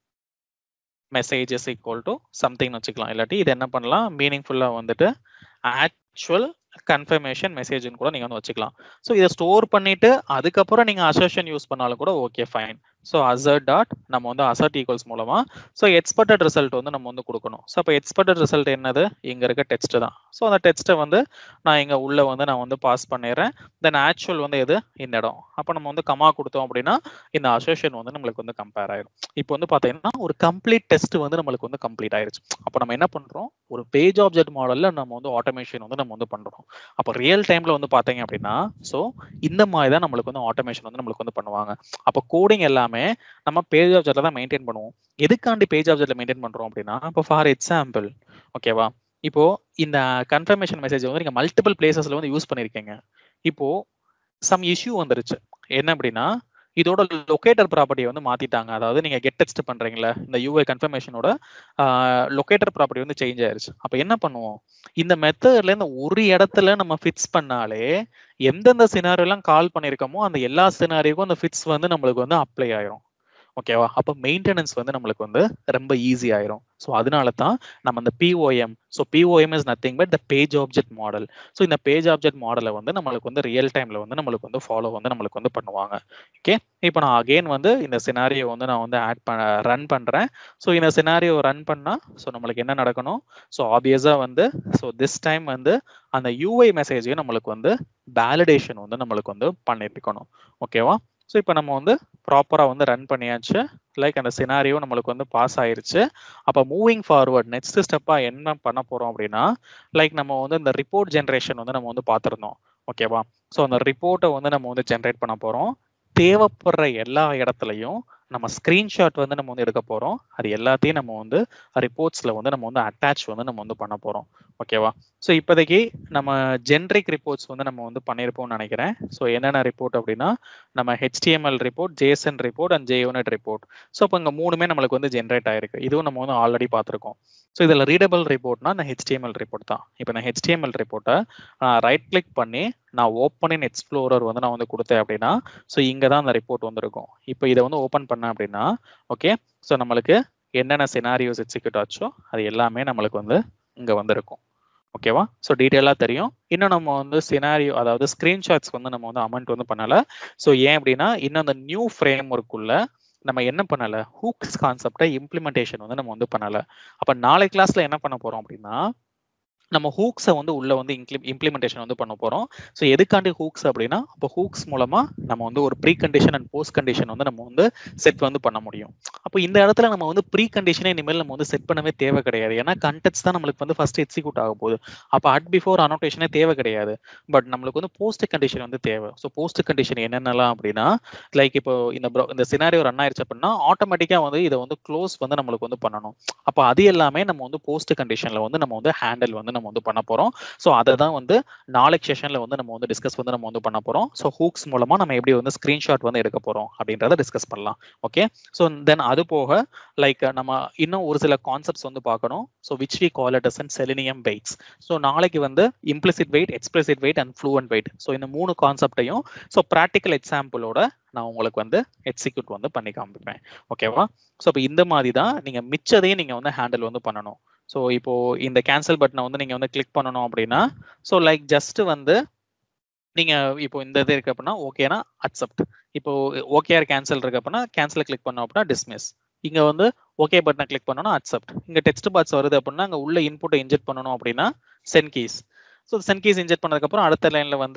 message is equal to சம்திங்னு வச்சுக்கலாம் இல்லாட்டி இது என்ன பண்ணலாம் மீனிங்ஃபுல்லாக வந்துட்டு ஆக்சுவல் கன்ஃபர்மேஷன் மெசேஜ்னு கூட நீங்க வந்து வச்சுக்கலாம் ஸோ இதை ஸ்டோர் பண்ணிட்டு அதுக்கப்புறம் நீங்க அசர்ஷன் யூஸ் பண்ணாலும் கூட okay fine so assert dot நம்ம வந்து அசர்ட் ஈக்குவல்ஸ் மூலமா ஸோ எக்ஸ்பெக்டட் ரிசல்ட் வந்து நம்ம வந்து கொடுக்கணும் ஸோ அப்போ எக்ஸ்பெக்டட் ரிசல்ட் என்னது இங்க இருக்க டெக்ஸ்ட் தான் ஸோ அந்த டெக்ஸ்ட்டை வந்து நான் இங்க உள்ள வந்து நான் வந்து பாஸ் பண்ணிடுறேன் தென் ஆக்சுவல் வந்து எது இந்த இடம் அப்போ நம்ம வந்து கமா கொடுத்தோம் அப்படின்னா இந்த அசோஷன் வந்து நம்மளுக்கு வந்து கம்பேர் ஆயிடும் இப்போ வந்து பாத்தீங்கன்னா ஒரு கம்ப்ளீட் டெஸ்ட் வந்து நம்மளுக்கு வந்து கம்ப்ளீட் ஆயிருச்சு அப்போ நம்ம என்ன பண்றோம் ஒரு பேஜ் ஆப்ஜெக்ட் மாடல்ல நம்ம வந்து ஆட்டோமேஷன் வந்து நம்ம வந்து பண்றோம் அப்போ ரியல் டைம்ல வந்து பாத்தீங்க அப்படின்னா ஸோ இந்த மாதிரி தான் நம்மளுக்கு வந்து ஆட்டோமேஷன் வந்து நம்மளுக்கு வந்து பண்ணுவாங்க அப்போ கோடிங் எல்லாமே நம்ம பேஜ் ஆப்ஜெக்ட்ல தான் மெயின்டைன் பண்ணுவோம் எதுக்காண்டி பேஜ் ஆப்ஜெக்ட்ல மெயின்டைன் பண்றோம் அப்படின்னா இப்போ ஃபார் எக்ஸாம்பிள் ஓகேவா இப்போ இந்த கன்ஃபர்மேஷன் மெசேஜ் வந்து நீங்க மல்டிபிள் பிளேசஸ்ல வந்து யூஸ் பண்ணிருக்கீங்க இப்போ சம் இஷ்யூ வந்துருச்சு என்ன அப்படின்னா இதோட லொகேட்டர் ப்ராப்பர்ட்டியை வந்து மாத்திட்டாங்க அதாவது நீங்க கெட் டெக்ஸ்ட் பண்றீங்களா இந்த யூஐ கன்ஃபர்மேஷனோட லொகேட்டர் ப்ராப்பர்ட்டி வந்து சேஞ்ச் ஆயிருச்சு அப்ப என்ன பண்ணுவோம் இந்த மெத்தட்ல இந்த ஒரு இடத்துல நம்ம ஃபிக்ஸ் பண்ணாலே எந்தெந்த சினாரியோ எல்லாம் கால் பண்ணிருக்கோமோ அந்த எல்லா சினாரியோக்கும் அந்த ஃபிட்ஸ் வந்து நம்மளுக்கு வந்து அப்ளை ஆயிரும் ஓகேவா அப்போ மெயின்டெனன்ஸ் வந்து நம்மளுக்கு வந்து ரொம்ப ஈஸி ஆயிரும் ஸோ அதனால தான் நம்ம அந்த POM so POM is nothing but the page object model so இந்த பேஜ் ஆப்ஜெக்ட் மாடலை வந்து நம்மளுக்கு வந்து ரியல் டைம்ல வந்து நம்மளுக்கு வந்து ஃபாலோ வந்து நம்மளுக்கு வந்து பண்ணுவாங்க ஓகே இப்போ நான் அகெயின் வந்து இந்த சினாரியோ வந்து நான் வந்து ஆட் பண்ண ரன் பண்றேன் ஸோ இந்த சினாரியோ ரன் பண்ணா ஸோ நம்மளுக்கு என்ன நடக்கணும் ஸோ ஆப்வியஸா வந்து ஸோ திஸ் டைம் வந்து அந்த யூஐ மெசேஜையும் நம்மளுக்கு வந்து வேலிடேஷன் வந்து நம்மளுக்கு வந்து பண்ணிருக்கணும் ஓகேவா ஸோ இப்போ நம்ம வந்து ப்ராப்பராக வந்து ரன் பண்ணியாச்சு லைக் அந்த சினாரியோ நம்மளுக்கு வந்து பாஸ் ஆயிருச்சு அப்போ மூவிங் ஃபார்வர்ட் நெக்ஸ்ட் ஸ்டெப்பாக என்ன பண்ண போகிறோம் அப்படின்னா லைக் நம்ம வந்து இந்த ரிப்போர்ட் ஜென்ரேஷன் வந்து நம்ம வந்து பார்த்துருந்தோம் ஓகேவா ஸோ அந்த ரிப்போர்ட்டை வந்து நம்ம வந்து ஜென்ரேட் பண்ண போகிறோம் தேவைப்படுற எல்லா இடத்துலையும் நம்ம ஸ்கிரீன்ஷாட் வந்து நம்ம வந்து எடுக்க போறோம் அது எல்லாத்தையும் நம்ம வந்து ரிப்போர்ட்ஸ்ல வந்து நம்ம வந்து அட்டாச் வந்து நம்ம வந்து பண்ண போறோம் ஓகேவா ஸோ இப்போதைக்கு நம்ம ஜென்ரிக் ரிப்போர்ட்ஸ் வந்து நம்ம வந்து பண்ணியிருப்போம்னு நினைக்கிறேன் ஸோ என்னென்ன ரிப்போர்ட் அப்படின்னா நம்ம HTML report JSON report and JUnit report so இப்போ இங்கே மூணுமே நம்மளுக்கு வந்து ஜென்ரேட் ஆயிருக்கு இதுவும் நம்ம வந்து ஆல்ரெடி பார்த்துருக்கோம் ஸோ இதில் ரீடபிள் ரிப்போர்ட்னா இந்த ஹெச்டிஎம்எல் ரிப்போர்ட் தான் இப்போ இந்த ஹெச்டிஎம்எல் ரிப்போர்ட்டை நான் ரைட் கிளிக் பண்ணி நான் ஓப்பன் இன் எக்ஸ்ப்ளோரர் வந்து நான் வந்து கொடுத்தேன் அப்படின்னா ஸோ இங்கே தான் அந்த ரிப்போர்ட் வந்திருக்கும் இப்போ இதை வந்து ஓப்பன் பண்ணேன் அப்படின்னா ஓகே ஸோ நம்மளுக்கு என்னென்ன சினாரியோஸ் எக்ஸிக்யூட் ஆச்சோ அது எல்லாமே நம்மளுக்கு வந்து இங்கே வந்திருக்கும் ஓகேவா ஸோ டீட்டெயிலாக தெரியும் இன்னும் நம்ம வந்து சினாரியோ அதாவது ஸ்க்ரீன்ஷாட்ஸ் வந்து நம்ம வந்து அமௌண்ட் வந்து பண்ணலை ஸோ ஏன் அப்படின்னா இன்னும் அந்த நியூ ஃப்ரேம் ஒர்க்குள்ள நம்ம என்ன பண்ணல ஹூக்ஸ் கான்செப்டை இம்ப்ளிமெண்டேஷன் வந்து நம்ம வந்து பண்ணல அப்ப நாளை கிளாஸ்ல என்ன பண்ண போறோம் அப்படின்னா நம்ம ஹூக்ஸை வந்து உள்ள வந்து இம்ப்ளிமெண்டேஷன் வந்து பண்ண போறோம் ஸோ எதுக்காண்டி ஹூக்ஸ் அப்படின்னா அப்போ ஹூக்ஸ் மூலமா நம்ம வந்து ஒரு precondition and postcondition வந்து நம்ம வந்து செட் வந்து பண்ண முடியும் அப்போ இந்த இடத்துல நம்ம வந்து ப்ரீ கண்டிஷனே இனிமேல் நம்ம வந்து செட் பண்ணவே தேவை கிடையாது ஏன்னா கண்டெக்ட்ஸ் தான் நம்மளுக்கு வந்து ஃபர்ஸ்ட் எக்ஸிக்யூட் ஆக போகுது அப்போ அட் பிஃபோர் அனோட்டேஷனே தேவை கிடையாது பட் நம்மளுக்கு வந்து போஸ்ட் கண்டிஷன் வந்து தேவை ஸோ போஸ்ட் கண்டிஷன் என்னென்னலாம் அப்படின்னா லைக் இப்போ இந்த ப்ரோ இந்த சினாரியோ ரன் ஆயிருச்சு அப்படின்னா ஆட்டோமேட்டிக்கா வந்து இதை வந்து க்ளோஸ் வந்து நம்மளுக்கு வந்து பண்ணணும் அப்போ அது எல்லாமே நம்ம வந்து போஸ்ட் கண்டிஷன்ல வந்து நம்ம வந்து ஹேண்டில் வந்து நம்ம வந்து பண்ண போறோம் ஸோ அதை தான் வந்து நாளைக்கு செஷன்ல வந்து நம்ம வந்து டிஸ்கஸ் வந்து நம்ம வந்து பண்ண போறோம் ஸோ ஹூக்ஸ் மூலமா நம்ம எப்படி வந்து ஸ்கிரீன்ஷாட் வந்து எடுக்க போறோம் அப்படின்றத டிஸ்கஸ் பண்ணலாம் ஓகே ஸோ தென் அது போக லைக் நம்ம இன்னும் ஒரு சில கான்செப்ட்ஸ் வந்து பார்க்கணும் so which we call it and Selenium waits so நாளைக்கு வந்து implicit wait explicit wait and fluent wait so இந்த மூணு கான்செப்டையும் ஸோ ப்ராக்டிக்கல் எக்ஸாம்பிளோட நான் உங்களுக்கு வந்து எக்ஸிக்யூட் வந்து பண்ணி காமிப்பேன் ஓகேவா ஸோ இப்போ இந்த மாதிரி தான் நீங்க மிச்சதையும் நீங்க வந்து ஹேண்டில் வந்து பண்ணணும் ஸோ இப்போ இந்த கேன்சல் பட்டனை வந்து நீங்க வந்து கிளிக் பண்ணணும் அப்படின்னா ஸோ லைக் ஜஸ்ட் வந்து நீங்க இப்போ இந்த இது இருக்கு அப்படின்னா ஓகேனா அக்செப்ட் இப்போ ஓகேஆர் கேன்சல் இருக்கு அப்படின்னா கேன்சல் கிளிக் பண்ணோம் அப்படின்னா டிஸ்மிஸ் இங்க வந்து ஓகே பட்டனை கிளிக் பண்ணணும் அக்செப்ட் இங்க டெக்ஸ்ட் பாக்ஸ் வருது அப்படின்னா அங்க உள்ள இன்புட்டை இன்ஜெக்ட் பண்ணணும் அப்படின்னா send keys so send keys inject பண்ணதுக்கு அப்புறம் அடுத்த லைன்ல வந்து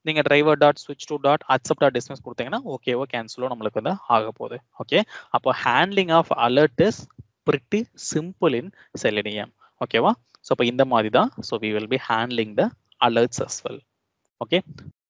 நீங்க டிரைவர் டாட் ஸ்விட்ச் to dot accept dot dismiss கொடுத்தீங்கன்னா ஓகேவோ கேன்சலோ நம்மளுக்கு வந்து ஆக போகுது ஓகே அப்போ handling of alert is pretty simple in Selenium ஓகேவா ஸோ இப்போ இந்த மாதிரி தான் so we will be handling the alerts as well okay